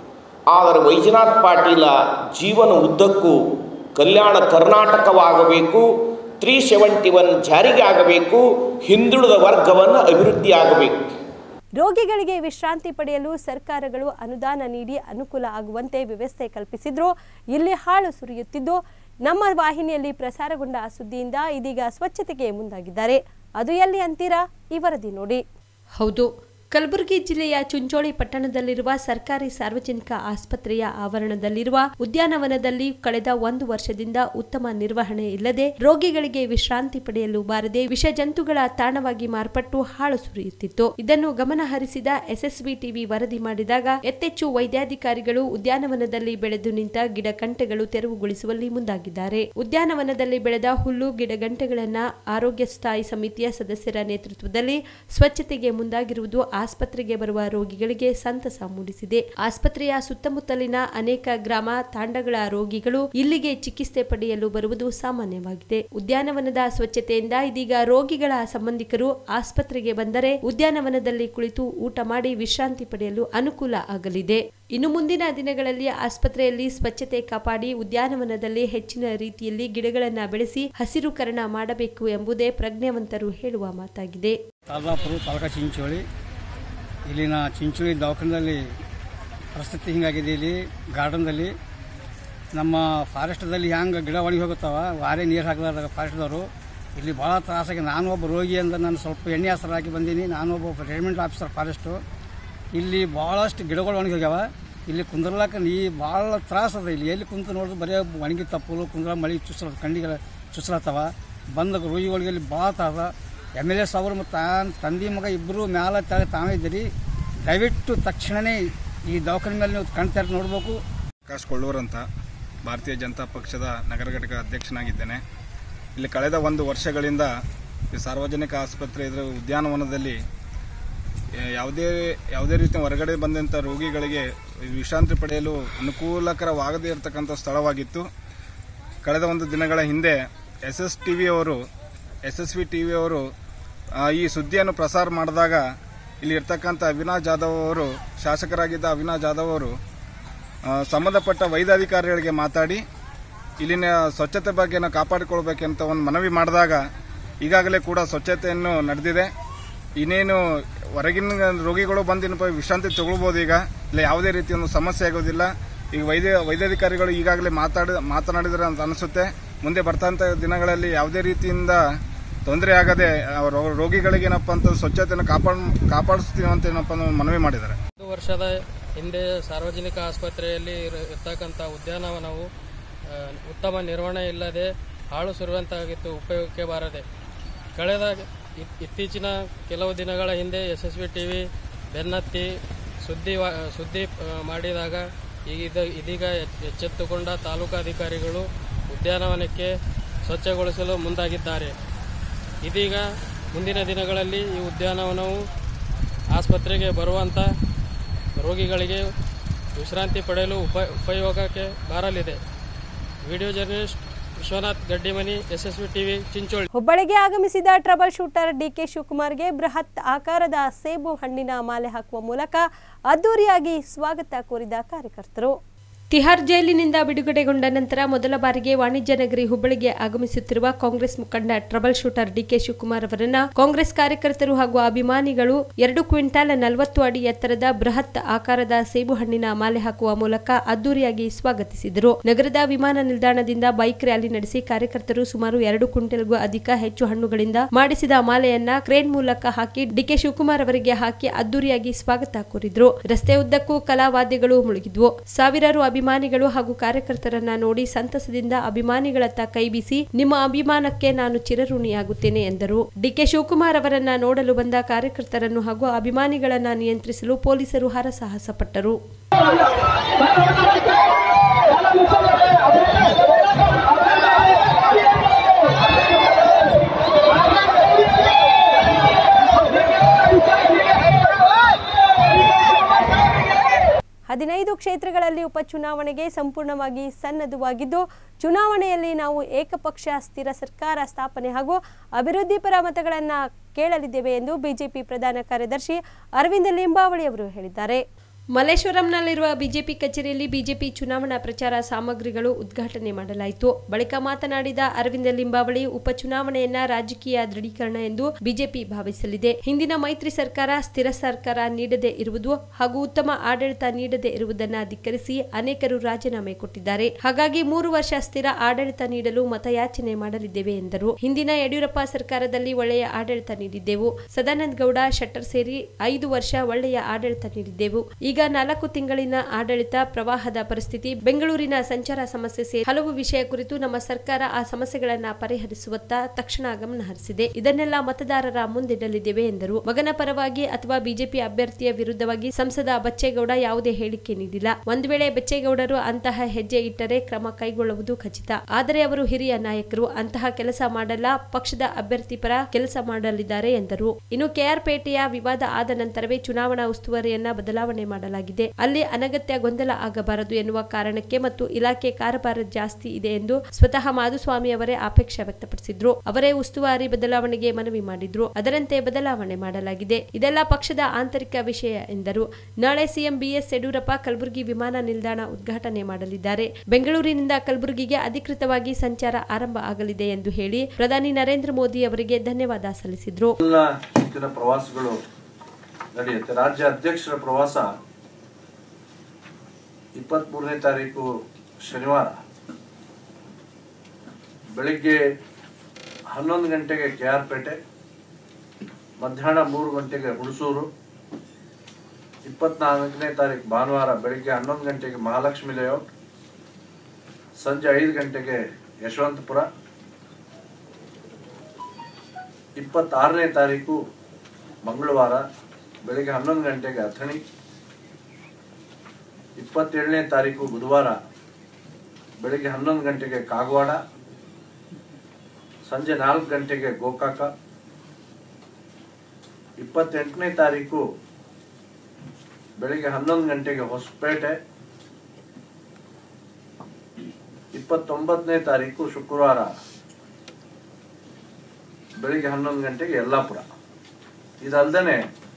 ಆದರೆ ವೈಜನಾಥ್ ಪಾಟೀಲ ಜೀವನ ಉದ್ದಕ್ಕೂ ಕಲ್ಯಾಣ ಕರ್ನಾಟಕವಾಗಬೇಕು ತ್ರೀ ಸೆವೆಂಟಿ ಒನ್ ಜಾರಿಗೆ ಆಗಬೇಕು ಹಿಂದುಳಿದ ವರ್ಗವನ್ನು ಅಭಿವೃದ್ಧಿ ಆಗಬೇಕು ರೋಗಿಗಳಿಗೆ ವಿಶ್ರಾಂತಿ ಪಡೆಯಲು ಸರ್ಕಾರಗಳು ಅನುದಾನ ನೀಡಿ ಅನುಕೂಲ ಆಗುವಂತೆ ವ್ಯವಸ್ಥೆ ಕಲ್ಪಿಸಿದ್ರು ಇಲ್ಲಿ ಹಾಳು ಸುರಿಯುತ್ತಿದ್ದು ನಮ್ಮ ವಾಹಿನಿಯಲ್ಲಿ ಪ್ರಸಾರಗೊಂಡ ಆ ಸುದ್ದಿಯಿಂದ ಇದೀಗ ಸ್ವಚ್ಛತೆಗೆ ಮುಂದಾಗಿದ್ದಾರೆ ಅದು ಎಲ್ಲಿ ಅಂತೀರಾ ಈ ವರದಿ ನೋಡಿ ಹೌದು ಕಲಬುರಗಿ ಜಿಲ್ಲೆಯ ಚುಂಚೋಳಿ ಪಟ್ಟಣದಲ್ಲಿರುವ ಸರ್ಕಾರಿ ಸಾರ್ವಜನಿಕ ಆಸ್ಪತ್ರೆಯ ಆವರಣದಲ್ಲಿರುವ ಉದ್ಯಾನವನದಲ್ಲಿ ಕಳೆದ ಒಂದು ವರ್ಷದಿಂದ ಉತ್ತಮ ನಿರ್ವಹಣೆ ಇಲ್ಲದೆ ರೋಗಿಗಳಿಗೆ ವಿಶ್ರಾಂತಿ ಪಡೆಯಲು ಬಾರದೆ ವಿಷಜಂತುಗಳ ತಾಣವಾಗಿ ಮಾರ್ಪಟ್ಟು ಹಾಳು ಸುರಿಯುತ್ತಿತ್ತು ಇದನ್ನು ಗಮನ ಹರಿಸಿದ ಎಸ್ಎಸ್ಬಿ ಟಿವಿ ವರದಿ ಮಾಡಿದಾಗ ಎತ್ತೆಚ್ಚು ವೈದ್ಯಾಧಿಕಾರಿಗಳು ಉದ್ಯಾನವನದಲ್ಲಿ ಬೆಳೆದು ನಿಂತ ಗಿಡಗಂಟೆಗಳು ತೆರವುಗೊಳಿಸುವಲ್ಲಿ ಮುಂದಾಗಿದ್ದಾರೆ ಉದ್ಯಾನವನದಲ್ಲಿ ಬೆಳೆದ ಹುಲ್ಲು ಗಿಡಗಂಟೆಗಳನ್ನ ಆರೋಗ್ಯ ಸ್ಥಾಯಿ ಸಮಿತಿಯ ಸದಸ್ಯರ ನೇತೃತ್ವದಲ್ಲಿ ಸ್ವಚ್ಛತೆಗೆ ಮುಂದಾಗಿರುವುದು ಆಸ್ಪತ್ರೆಗೆ ಬರುವ ರೋಗಿಗಳಿಗೆ ಸಂತಸ ಮೂಡಿಸಿದೆ ಆಸ್ಪತ್ರೆಯ ಸುತ್ತಮುತ್ತಲಿನ ಅನೇಕ ಗ್ರಾಮ ತಾಂಡಗಳ ರೋಗಿಗಳು ಇಲ್ಲಿಗೆ ಚಿಕಿತ್ಸೆ ಪಡೆಯಲು ಬರುವುದು ಸಾಮಾನ್ಯವಾಗಿದೆ ಉದ್ಯಾನವನದ ಸ್ವಚ್ಛತೆಯಿಂದ ಇದೀಗ ರೋಗಿಗಳ ಸಂಬಂಧಿಕರು ಆಸ್ಪತ್ರೆಗೆ ಬಂದರೆ ಉದ್ಯಾನವನದಲ್ಲಿ ಕುಳಿತು ಊಟ ಮಾಡಿ ವಿಶ್ರಾಂತಿ ಪಡೆಯಲು ಅನುಕೂಲ ಆಗಲಿದೆ ಇನ್ನು ಮುಂದಿನ ದಿನಗಳಲ್ಲಿ ಆಸ್ಪತ್ರೆಯಲ್ಲಿ ಸ್ವಚ್ಛತೆ ಕಾಪಾಡಿ ಉದ್ಯಾನವನದಲ್ಲಿ ಹೆಚ್ಚಿನ ರೀತಿಯಲ್ಲಿ ಗಿಡಗಳನ್ನು ಬೆಳೆಸಿ ಹಸಿರುಕರಣ ಮಾಡಬೇಕು ಎಂಬುದೇ ಪ್ರಜ್ಞಾವಂತರು ಹೇಳುವ ಮಾತಾಗಿದೆ ತಾಲ್ದಾಪುರ ತಾಲೂಕಾ ಚಿಂಚೋಳಿ ಇಲ್ಲಿನ ಚಿಂಚೋಳಿ ದವಾಖಾನದಲ್ಲಿ ಪರಿಸ್ಥಿತಿ ಹಿಂಗಾಗಿದೆ ಇಲ್ಲಿ ಗಾರ್ಡನ್ದಲ್ಲಿ ನಮ್ಮ ಫಾರೆಸ್ಟ್ದಲ್ಲಿ ಹೆಂಗೆ ಗಿಡ ಒಣಗಿ ಹೋಗುತ್ತಾವ ವಾರೇ ನೀರು ಹಾಕಲಾರ್ದಾಗ ಫಾರೆಸ್ಟ್ದವರು ಇಲ್ಲಿ ಭಾಳ ತ್ರಾಸಾಗಿ ನಾನು ಒಬ್ಬ ರೋಗಿ ಅಂತ ನಾನು ಸ್ವಲ್ಪ ಎಣ್ಣೆ ಹೆಸರು ಹಾಕಿ ಬಂದೀನಿ ನಾನು ಒಬ್ಬ ರಿಟೈರ್ಮೆಂಟ್ ಆಫೀಸರ್ ಫಾರೆಸ್ಟು ಇಲ್ಲಿ ಭಾಳಷ್ಟು ಗಿಡಗಳು ಒಣಗಿ ಹೋಗ್ಯಾವ ಇಲ್ಲಿ ಕುಂದ್ರಲಾಕ ನೀ ಭಾಳ ತ್ರಾಸ ಅದ ಇಲ್ಲಿ ಎಲ್ಲಿ ಕುಂತು ನೋಡಿದ್ರು ಬರೀ ಒಣಗಿ ತಪ್ಪಲು ಕುಂದ್ರ ಮಳೆ ಚುಸ್ಲ ಕಣ್ಣಿಗೆ ಚುಸ್ಲತ್ತವ ಬಂದ ರೋಗಿಗಳಿಗೆ ಇಲ್ಲಿ ಭಾಳ ತ್ರಾಸ ಎಮ್ ಎಲ್ ಎ ಸಾವ್ರು ಮತ್ತು ತಾನ್ ತಂದೆ ಮಗ ಇಬ್ಬರು ಮ್ಯಾಲ ತೆಳ ತಾವೇ ಇದ್ದೀರಿ ದಯವಿಟ್ಟು ತಕ್ಷಣವೇ ಈ ದವಾಖಾನೆ ಮೇಲೆ ನೀವು ಕಣ್ ತೆರೆದು ನೋಡಬೇಕು ಪ್ರಕಾಶ್ ಕೊಳ್ಳೂರ್ ಅಂತ ಭಾರತೀಯ ಜನತಾ ಪಕ್ಷದ ನಗರ ಘಟಕ ಅಧ್ಯಕ್ಷನಾಗಿದ್ದೇನೆ ಇಲ್ಲಿ ಕಳೆದ ಒಂದು ವರ್ಷಗಳಿಂದ ಈ ಸಾರ್ವಜನಿಕ ಆಸ್ಪತ್ರೆ ಇದರ ಉದ್ಯಾನವನದಲ್ಲಿ ಆ, ಯಾವುದೇ ಯಾವುದೇ ರೀತಿಯ ಹೊರಗಡೆ ಬಂದಂಥ ರೋಗಿಗಳಿಗೆ ವಿಶ್ರಾಂತಿ ಪಡೆಯಲು ಅನುಕೂಲಕರವಾಗದೇ ಇರತಕ್ಕಂಥ ಸ್ಥಳವಾಗಿತ್ತು ಕಳೆದ ಒಂದು ದಿನಗಳ ಹಿಂದೆ ಎಸ್ ಎಸ್ ಟಿ ವಿಯವರು ಎಸ್ ಎಸ್ ವಿ ಟಿ ವಿಯವರು ಈ ಸುದ್ದಿಯನ್ನು ಪ್ರಸಾರ ಮಾಡಿದಾಗ ಇಲ್ಲಿ ಇರ್ತಕ್ಕಂಥ ಅವಿನಾಶ್ ಜಾಧವ್ ಅವರು ಶಾಸಕರಾಗಿದ್ದ ಅವಿನಾಶ್ ಜಾಧವ್ ಅವರು ಆ, ಸಂಬಂಧಪಟ್ಟ ವೈದ್ಯಾಧಿಕಾರಿಗಳಿಗೆ ಮಾತಾಡಿ ಇಲ್ಲಿನ ಸ್ವಚ್ಛತೆ ಬಗ್ಗೆ ನಾವು ಕಾಪಾಡಿಕೊಳ್ಬೇಕಂತ ಒಂದು ಮನವಿ ಮಾಡಿದಾಗ ಈಗಾಗಲೇ ಕೂಡ ಸ್ವಚ್ಛತೆಯನ್ನು ನಡೆದಿದೆ ಇನ್ನೇನು ಹೊರಗಿನ ರೋಗಿಗಳು ಬಂದಿನಪ್ಪ ವಿಶ್ರಾಂತಿ ತಗೊಳ್ಬೋದು ಈಗ ಇಲ್ಲ ಯಾವುದೇ ರೀತಿಯ ಒಂದು ಸಮಸ್ಯೆ ಆಗೋದಿಲ್ಲ ಈಗ ವೈದ್ಯ ವೈದ್ಯಾಧಿಕಾರಿಗಳು ಈಗಾಗಲೇ ಮಾತಾಡಿ ಮಾತನಾಡಿದರೆ ಅಂತ ಅನಿಸುತ್ತೆ ಮುಂದೆ ಬರ್ತಂಥ ದಿನಗಳಲ್ಲಿ ಯಾವುದೇ ರೀತಿಯಿಂದ ತೊಂದರೆ ಆಗದೆ ಆ, ರೋ- ರೋಗಿಗಳಿಗೆ ಏನಪ್ಪ ಅಂತ ಸ್ವಚ್ಛತೆಯನ್ನು ಕಾಪಾಡ್ ಕಾಪಾಡಿಸ್ತೀವಿ ಅಂತ ಏನಪ್ಪ ಅನ್ನೋ ಒಂದು ಮನವಿ ಮಾಡಿದ್ದಾರೆ ಒಂದು ವರ್ಷದ ಹಿಂದೆ ಸಾರ್ವಜನಿಕ ಆಸ್ಪತ್ರೆಯಲ್ಲಿ ಇರ- ಇರ್ತಕ್ಕಂಥ ಉದ್ಯಾನವನವು ಆ, ಉತ್ತಮ ನಿರ್ವಹಣೆ ಇಲ್ಲದೆ ಹಾಳು ಸುರುವಂತಾಗಿತ್ತು ಉಪಯೋಗಕ್ಕೆ ಬಾರದೆ ಕಳೆದ ಇತ್- ಇತ್ತೀಚಿನ ಕೆಲವು ದಿನಗಳ ಹಿಂದೆ S S V T V ಬೆನ್ನತ್ತಿ ಸುದ್ದಿ ವಾ- ಸುದ್ದಿ ಆ, ಮಾಡಿದಾಗ ಈಗ ಇದೀಗ ಎಚ್- ಎಚ್ಚೆತ್ತುಕೊಂಡ ತಾಲೂಕಾಧಿಕಾರಿಗಳು ಉದ್ಯಾನವನಕ್ಕೆ ಸ್ವಚ್ಛಗೊಳಿಸಲು ಮುಂದಾಗಿದ್ದಾರೆ ಇದೀಗ ಮುಂದಿನ ದಿನಗಳಲ್ಲಿ ಈ ಉದ್ಯಾನವನವು ಆಸ್ಪತ್ರೆಗೆ ಬರುವಂಥ ರೋಗಿಗಳಿಗೆ ವಿಶ್ರಾಂತಿ ಪಡೆಯಲು ಉಪ ಉಪಯೋಗಕ್ಕೆ ಬಾರಲಿದೆ video journalist Vishwanath Gaddimani SSV TV Chincholi ಹುಬ್ಬಳ್ಳಿಗೆ ಆಗಮಿಸಿದ ಟ್ರಬಲ್ ಶೂಟರ್ ಡಿಕೆ ಶಿವಕುಮಾರ್ಗೆ ಬೃಹತ್ ಆಕಾರದ ಸೇಬು ಹಣ್ಣಿನ ಮಾಲೆ ಹಾಕುವ ಮೂಲಕ ಅದ್ದೂರಿಯಾಗಿ ಸ್ವಾಗತ ಕೋರಿದ ಕಾರ್ಯಕರ್ತರು ತಿಹಾರ್ ಜೈಲಿನಿಂದ ಬಿಡುಗಡೆಗೊಂಡ ನಂತರ ಮೊದಲ ಬಾರಿಗೆ ವಾಣಿಜ್ಯ ನಗರಿ ಹುಬ್ಬಳ್ಳಿಗೆ ಆಗಮಿಸುತ್ತಿರುವ ಕಾಂಗ್ರೆಸ್ ಮುಖಂಡ ಟ್ರಬಲ್ ಶೂಟರ್ ಡಿಕೆ ಶಿವಕುಮಾರ್ ಅವರನ್ನ ಕಾಂಗ್ರೆಸ್ ಕಾರ್ಯಕರ್ತರು ಹಾಗೂ ಅಭಿಮಾನಿಗಳು ಎರಡು ಕ್ವಿಂಟಾಲ್ ನಲವತ್ತು ಅಡಿ ಎತ್ತರದ ಬೃಹತ್ ಆಕಾರದ ಸೇಬು ಹಣ್ಣಿನ ಮಾಲೆ ಹಾಕುವ ಮೂಲಕ ಅದ್ದೂರಿಯಾಗಿ ಸ್ವಾಗತಿಸಿದರು ನಗರದ ವಿಮಾನ ನಿಲ್ದಾಣದಿಂದ ಬೈಕ್ ರ್ಯಾಲಿ ನಡೆಸಿ ಕಾರ್ಯಕರ್ತರು ಸುಮಾರು ಎರಡು ಕ್ವಿಂಟಲ್ಗೂ ಅಧಿಕ ಹೆಚ್ಚು ಹಣ್ಣುಗಳಿಂದ ಮಾಡಿಸಿದ ಮಾಲೆಯನ್ನ ಕ್ರೇನ್ ಮೂಲಕ ಹಾಕಿ ಡಿಕೆ ಶಿವಕುಮಾರ್ ಅವರಿಗೆ ಹಾಕಿ ಅದ್ದೂರಿಯಾಗಿ ಸ್ವಾಗತ ಕೋರಿದ್ರು ರಸ್ತೆ ಉದ್ದಕ್ಕೂ ಕಲಾವಾದ್ಯಗಳು ಮುಳುಗಿದ್ವು ಸಾವಿರಾರು ಅಭಿಮಾನಿಗಳು ಹಾಗೂ ಕಾರ್ಯಕರ್ತರನ್ನ ನೋಡಿ ಸಂತಸದಿಂದ ಅಭಿಮಾನಿಗಳತ್ತ ಕೈಬೀಸಿ ನಿಮ್ಮ ಅಭಿಮಾನಕ್ಕೆ ನಾನು ಚಿರಋಣಿಯಾಗುತ್ತೇನೆ ಎಂದರು ಡಿಕೆ ಶಿವಕುಮಾರ್ ಅವರನ್ನ ನೋಡಲು ಬಂದ ಕಾರ್ಯಕರ್ತರನ್ನು ಹಾಗೂ ಅಭಿಮಾನಿಗಳನ್ನ ನಿಯಂತ್ರಿಸಲು ಪೊಲೀಸರು ಹರಸಾಹಸ ಪಟ್ಟರು ಹದಿನೈದು ಕ್ಷೇತ್ರಗಳಲ್ಲಿ ಉಪಚುನಾವಣೆಗೆ ಸಂಪೂರ್ಣವಾಗಿ ಸನ್ನದ್ಧವಾಗಿದ್ದು ಚುನಾವಣೆಯಲ್ಲಿ ನಾವು ಏಕಪಕ್ಷ ಸ್ಥಿರ ಸರ್ಕಾರ ಸ್ಥಾಪನೆ ಹಾಗೂ ಅಭಿವೃದ್ಧಿಪರ ಮತಗಳನ್ನು ಕೇಳಲಿದ್ದೇವೆ ಎಂದು ಬಿಜೆಪಿ ಪ್ರಧಾನ ಕಾರ್ಯದರ್ಶಿ ಅರವಿಂದ ಲಿಂಬಾವಳಿ ಅವರು ಹೇಳಿದ್ದಾರೆ ಮಲ್ಲೇಶ್ವರಂನಲ್ಲಿರುವ ಬಿಜೆಪಿ ಕಚೇರಿಯಲ್ಲಿ ಬಿಜೆಪಿ ಚುನಾವಣಾ ಪ್ರಚಾರ ಸಾಮಗ್ರಿಗಳು ಉದ್ಘಾಟನೆ ಮಾಡಲಾಯಿತು ಬಳಿಕ ಮಾತನಾಡಿದ ಅರವಿಂದ ಲಿಂಬಾವಳಿ ಉಪಚುನಾವಣೆಯನ್ನ ರಾಜಕೀಯ ದೃಢೀಕರಣ ಎಂದು ಬಿಜೆಪಿ ಭಾವಿಸಲಿದೆ ಹಿಂದಿನ ಮೈತ್ರಿ ಸರ್ಕಾರ ಸ್ಥಿರ ಸರ್ಕಾರ ನೀಡದೇ ಇರುವುದು ಹಾಗೂ ಉತ್ತಮ ಆಡಳಿತ ನೀಡದೇ ಇರುವುದನ್ನ ಧಿಕ್ಕರಿಸಿ ಅನೇಕರು ರಾಜೀನಾಮೆ ಕೊಟ್ಟಿದ್ದಾರೆ ಹಾಗಾಗಿ ಮೂರು ವರ್ಷ ಸ್ಥಿರ ಆಡಳಿತ ನೀಡಲು ಮತಯಾಚನೆ ಮಾಡಲಿದ್ದೇವೆ ಎಂದರು ಹಿಂದಿನ ಯಡಿಯೂರಪ್ಪ ಸರ್ಕಾರದಲ್ಲಿ ಒಳ್ಳೆಯ ಆಡಳಿತ ನೀಡಿದ್ದೆವು ಸದಾನಂದ ಗೌಡ ಶೆಟ್ಟರ್ ಸೇರಿ ಐದು ವರ್ಷ ಒಳ್ಳೆಯ ಆಡಳಿತ ನೀಡಿದ್ದೆವು ಈಗ ನಾಲ್ಕು ತಿಂಗಳಿನ ಆಡಳಿತ ಪ್ರವಾಹದ ಪರಿಸ್ಥಿತಿ ಬೆಂಗಳೂರಿನ ಸಂಚಾರ ಸಮಸ್ಯೆ ಸೇರಿ ಹಲವು ವಿಷಯ ಕುರಿತು ನಮ್ಮ ಸರ್ಕಾರ ಆ ಸಮಸ್ಯೆಗಳನ್ನ ಪರಿಹರಿಸುವತ್ತ ತಕ್ಷಣ ಗಮನ ಹರಿಸಿದೆ ಇದನ್ನೆಲ್ಲ ಮತದಾರರ ಮುಂದಿಡಲಿದ್ದೇವೆ ಎಂದರು ಮಗನ ಪರವಾಗಿ ಅಥವಾ ಬಿಜೆಪಿ ಅಭ್ಯರ್ಥಿಯ ವಿರುದ್ಧವಾಗಿ ಸಂಸದ ಬಚ್ಚೇಗೌಡ ಯಾವುದೇ ಹೇಳಿಕೆ ನೀಡಿಲ್ಲ ಒಂದು ವೇಳೆ ಬಚ್ಚೇಗೌಡರು ಅಂತಹ ಹೆಜ್ಜೆ ಇಟ್ಟರೆ ಕ್ರಮ ಕೈಗೊಳ್ಳುವುದು ಖಚಿತ ಆದರೆ ಅವರು ಹಿರಿಯ ನಾಯಕರು ಅಂತಹ ಕೆಲಸ ಮಾಡಲ್ಲ ಪಕ್ಷದ ಅಭ್ಯರ್ಥಿ ಪರ ಕೆಲಸ ಮಾಡಲಿದ್ದಾರೆ ಎಂದರು ಇನ್ನು ಕೆಆರ್ಪೇಟೆಯ ವಿವಾದ ಆದ ನಂತರವೇ ಚುನಾವಣಾ ಉಸ್ತುವಾರಿಯನ್ನ ಬದಲಾವಣೆ ಮಾಡಲಾಗಿದೆ ಅಲ್ಲಿ ಅನಗತ್ಯ ಗೊಂದಲ ಆಗಬಾರದು ಎನ್ನುವ ಕಾರಣಕ್ಕೆ ಮತ್ತು ಇಲಾಖೆ ಕಾರಭಾರ ಜಾಸ್ತಿ ಇದೆ ಎಂದು ಸ್ವತಃ ಮಾಧುಸ್ವಾಮಿ ಅವರೇ ಆಪೇಕ್ಷೆ ವ್ಯಕ್ತಪಡಿಸಿದ್ರು ಅವರೇ ಉಸ್ತುವಾರಿ ಬದಲಾವಣೆಗೆ ಮನವಿ ಮಾಡಿದ್ರು ಅದರಂತೆ ಬದಲಾವಣೆ ಮಾಡಲಾಗಿದೆ ಇದೆಲ್ಲ ಪಕ್ಷದ ಆಂತರಿಕ ವಿಷಯ ಎಂದರು ನಾಳೆ ಸಿಎಂ ಬಿಎಸ್ ಯಡಿಯೂರಪ್ಪ ಕಲಬುರಗಿ ವಿಮಾನ ನಿಲ್ದಾಣ ಉದ್ಘಾಟನೆ ಮಾಡಲಿದ್ದಾರೆ ಬೆಂಗಳೂರಿನಿಂದ ಕಲಬುರಗಿಗೆ ಅಧಿಕೃತವಾಗಿ ಸಂಚಾರ ಆರಂಭ ಆಗಲಿದೆ ಎಂದು ಹೇಳಿ ಪ್ರಧಾನಿ ನರೇಂದ್ರ ಮೋದಿ ಅವರಿಗೆ ಧನ್ಯವಾದ ಸಲ್ಲಿಸಿದ್ರು ಎಲ್ಲ ಸುತ್ತಿನ ಪ್ರವಾಸಗಳು ನಡೆಯುತ್ತೆ ರಾಜ್ಯ ಅಧ್ಯಕ್ಷರ ಪ್ರವಾಸ ಇಪ್ಪತ್ತ್ಮೂರನೇ ತಾರೀಕು ಶನಿವಾರ ಬೆಳಿಗ್ಗೆ ಹನ್ನೊಂದು ಗಂಟೆಗೆ ಕೆ ಆರ್ ಪೇಟೆ ಮಧ್ಯಾಹ್ನ ಮೂರು ಗಂಟೆಗೆ ಹುಣಸೂರು ಇಪ್ಪತ್ನಾಲ್ಕನೇ ತಾರೀಕು ಭಾನುವಾರ ಬೆಳಿಗ್ಗೆ ಹನ್ನೊಂದು ಗಂಟೆಗೆ ಮಹಾಲಕ್ಷ್ಮಿ ಲೇಔಟ್ ಸಂಜೆ ಐದು ಗಂಟೆಗೆ ಯಶವಂತಪುರ ಇಪ್ಪತ್ತಾರನೇ ತಾರೀಕು ಮಂಗಳವಾರ ಬೆಳಿಗ್ಗೆ ಹನ್ನೊಂದು ಗಂಟೆಗೆ ಅಥಣಿ ಇಪ್ಪತ್ತೇಳನೇ ತಾರೀಕು ಬುಧವಾರ ಬೆಳಿಗ್ಗೆ ಹನ್ನೊಂದು ಗಂಟೆಗೆ ಕಾಗವಾಡ ಸಂಜೆ ನಾಲ್ಕು ಗಂಟೆಗೆ ಗೋಕಾಕ ಇಪ್ಪತ್ತೆಂಟನೇ ತಾರೀಕು ಬೆಳಿಗ್ಗೆ ಹನ್ನೊಂದು ಗಂಟೆಗೆ ಹೊಸಪೇಟೆ ಇಪ್ಪತ್ತೊಂಬತ್ತನೇ ತಾರೀಕು ಶುಕ್ರವಾರ ಬೆಳಿಗ್ಗೆ ಹನ್ನೊಂದು ಗಂಟೆಗೆ ಯಲ್ಲಾಪುರ ಇದಲ್ದೇ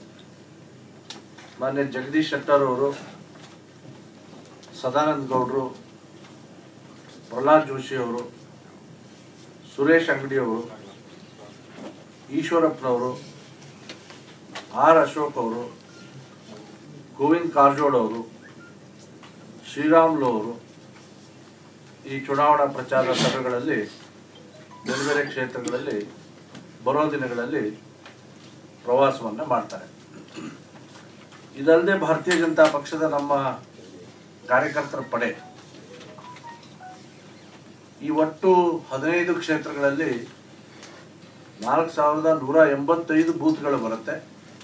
ಮಾನ್ಯ ಜಗದೀಶ್ ಶೆಟ್ಟರ್ ಅವರು ಸದಾನಂದ ಗೌಡರು ಪ್ರಹ್ಲಾದ್ ಜೋಶಿ ಅವರು ಸುರೇಶ್ ಅಂಗಡಿಯವರು ಈಶ್ವರಪ್ಪನವರು ಆರ್ ಅಶೋಕ್ ಅವರು ಗೋವಿಂದ್ ಕಾರಜೋಳ ಅವರು ಶ್ರೀರಾಮ್ಲು ಅವರು ಈ ಚುನಾವಣಾ ಪ್ರಚಾರ ಸಭೆಗಳಲ್ಲಿ ಬೇರೆ ಬೇರೆ ಕ್ಷೇತ್ರಗಳಲ್ಲಿ ಬರೋ ದಿನಗಳಲ್ಲಿ ಪ್ರವಾಸವನ್ನು ಮಾಡ್ತಾರೆ ಇದಲ್ಲದೆ ಭಾರತೀಯ ಜನತಾ ಪಕ್ಷದ ನಮ್ಮ ಕಾರ್ಯಕರ್ತರ ಪಡೆ ಈ ಒಟ್ಟು ಹದಿನೈದು ಕ್ಷೇತ್ರಗಳಲ್ಲಿ ನಾಲ್ಕು ಸಾವಿರದ ನೂರ ಎಂಬತ್ತೈದು ಬೂತ್ಗಳು ಬರುತ್ತೆ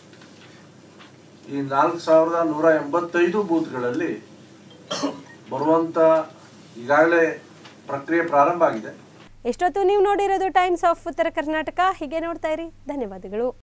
ಈ ನಾಲ್ಕು ಸಾವಿರದ ನೂರ ಎಂಬತ್ತೈದು ಬೂತ್ಗಳಲ್ಲಿ ಬರುವಂಥ ಈಗಾಗಲೇ ಪ್ರಕ್ರಿಯೆ ಪ್ರಾರಂಭ ಆಗಿದೆ ಎಷ್ಟೊತ್ತು ನೀವು ನೋಡಿರೋದು ಟೈಮ್ಸ್ ಆಫ್ ಉತ್ತರ ಕರ್ನಾಟಕ ಹೀಗೆ ನೋಡ್ತಾ ಇರಿ ಧನ್ಯವಾದಗಳು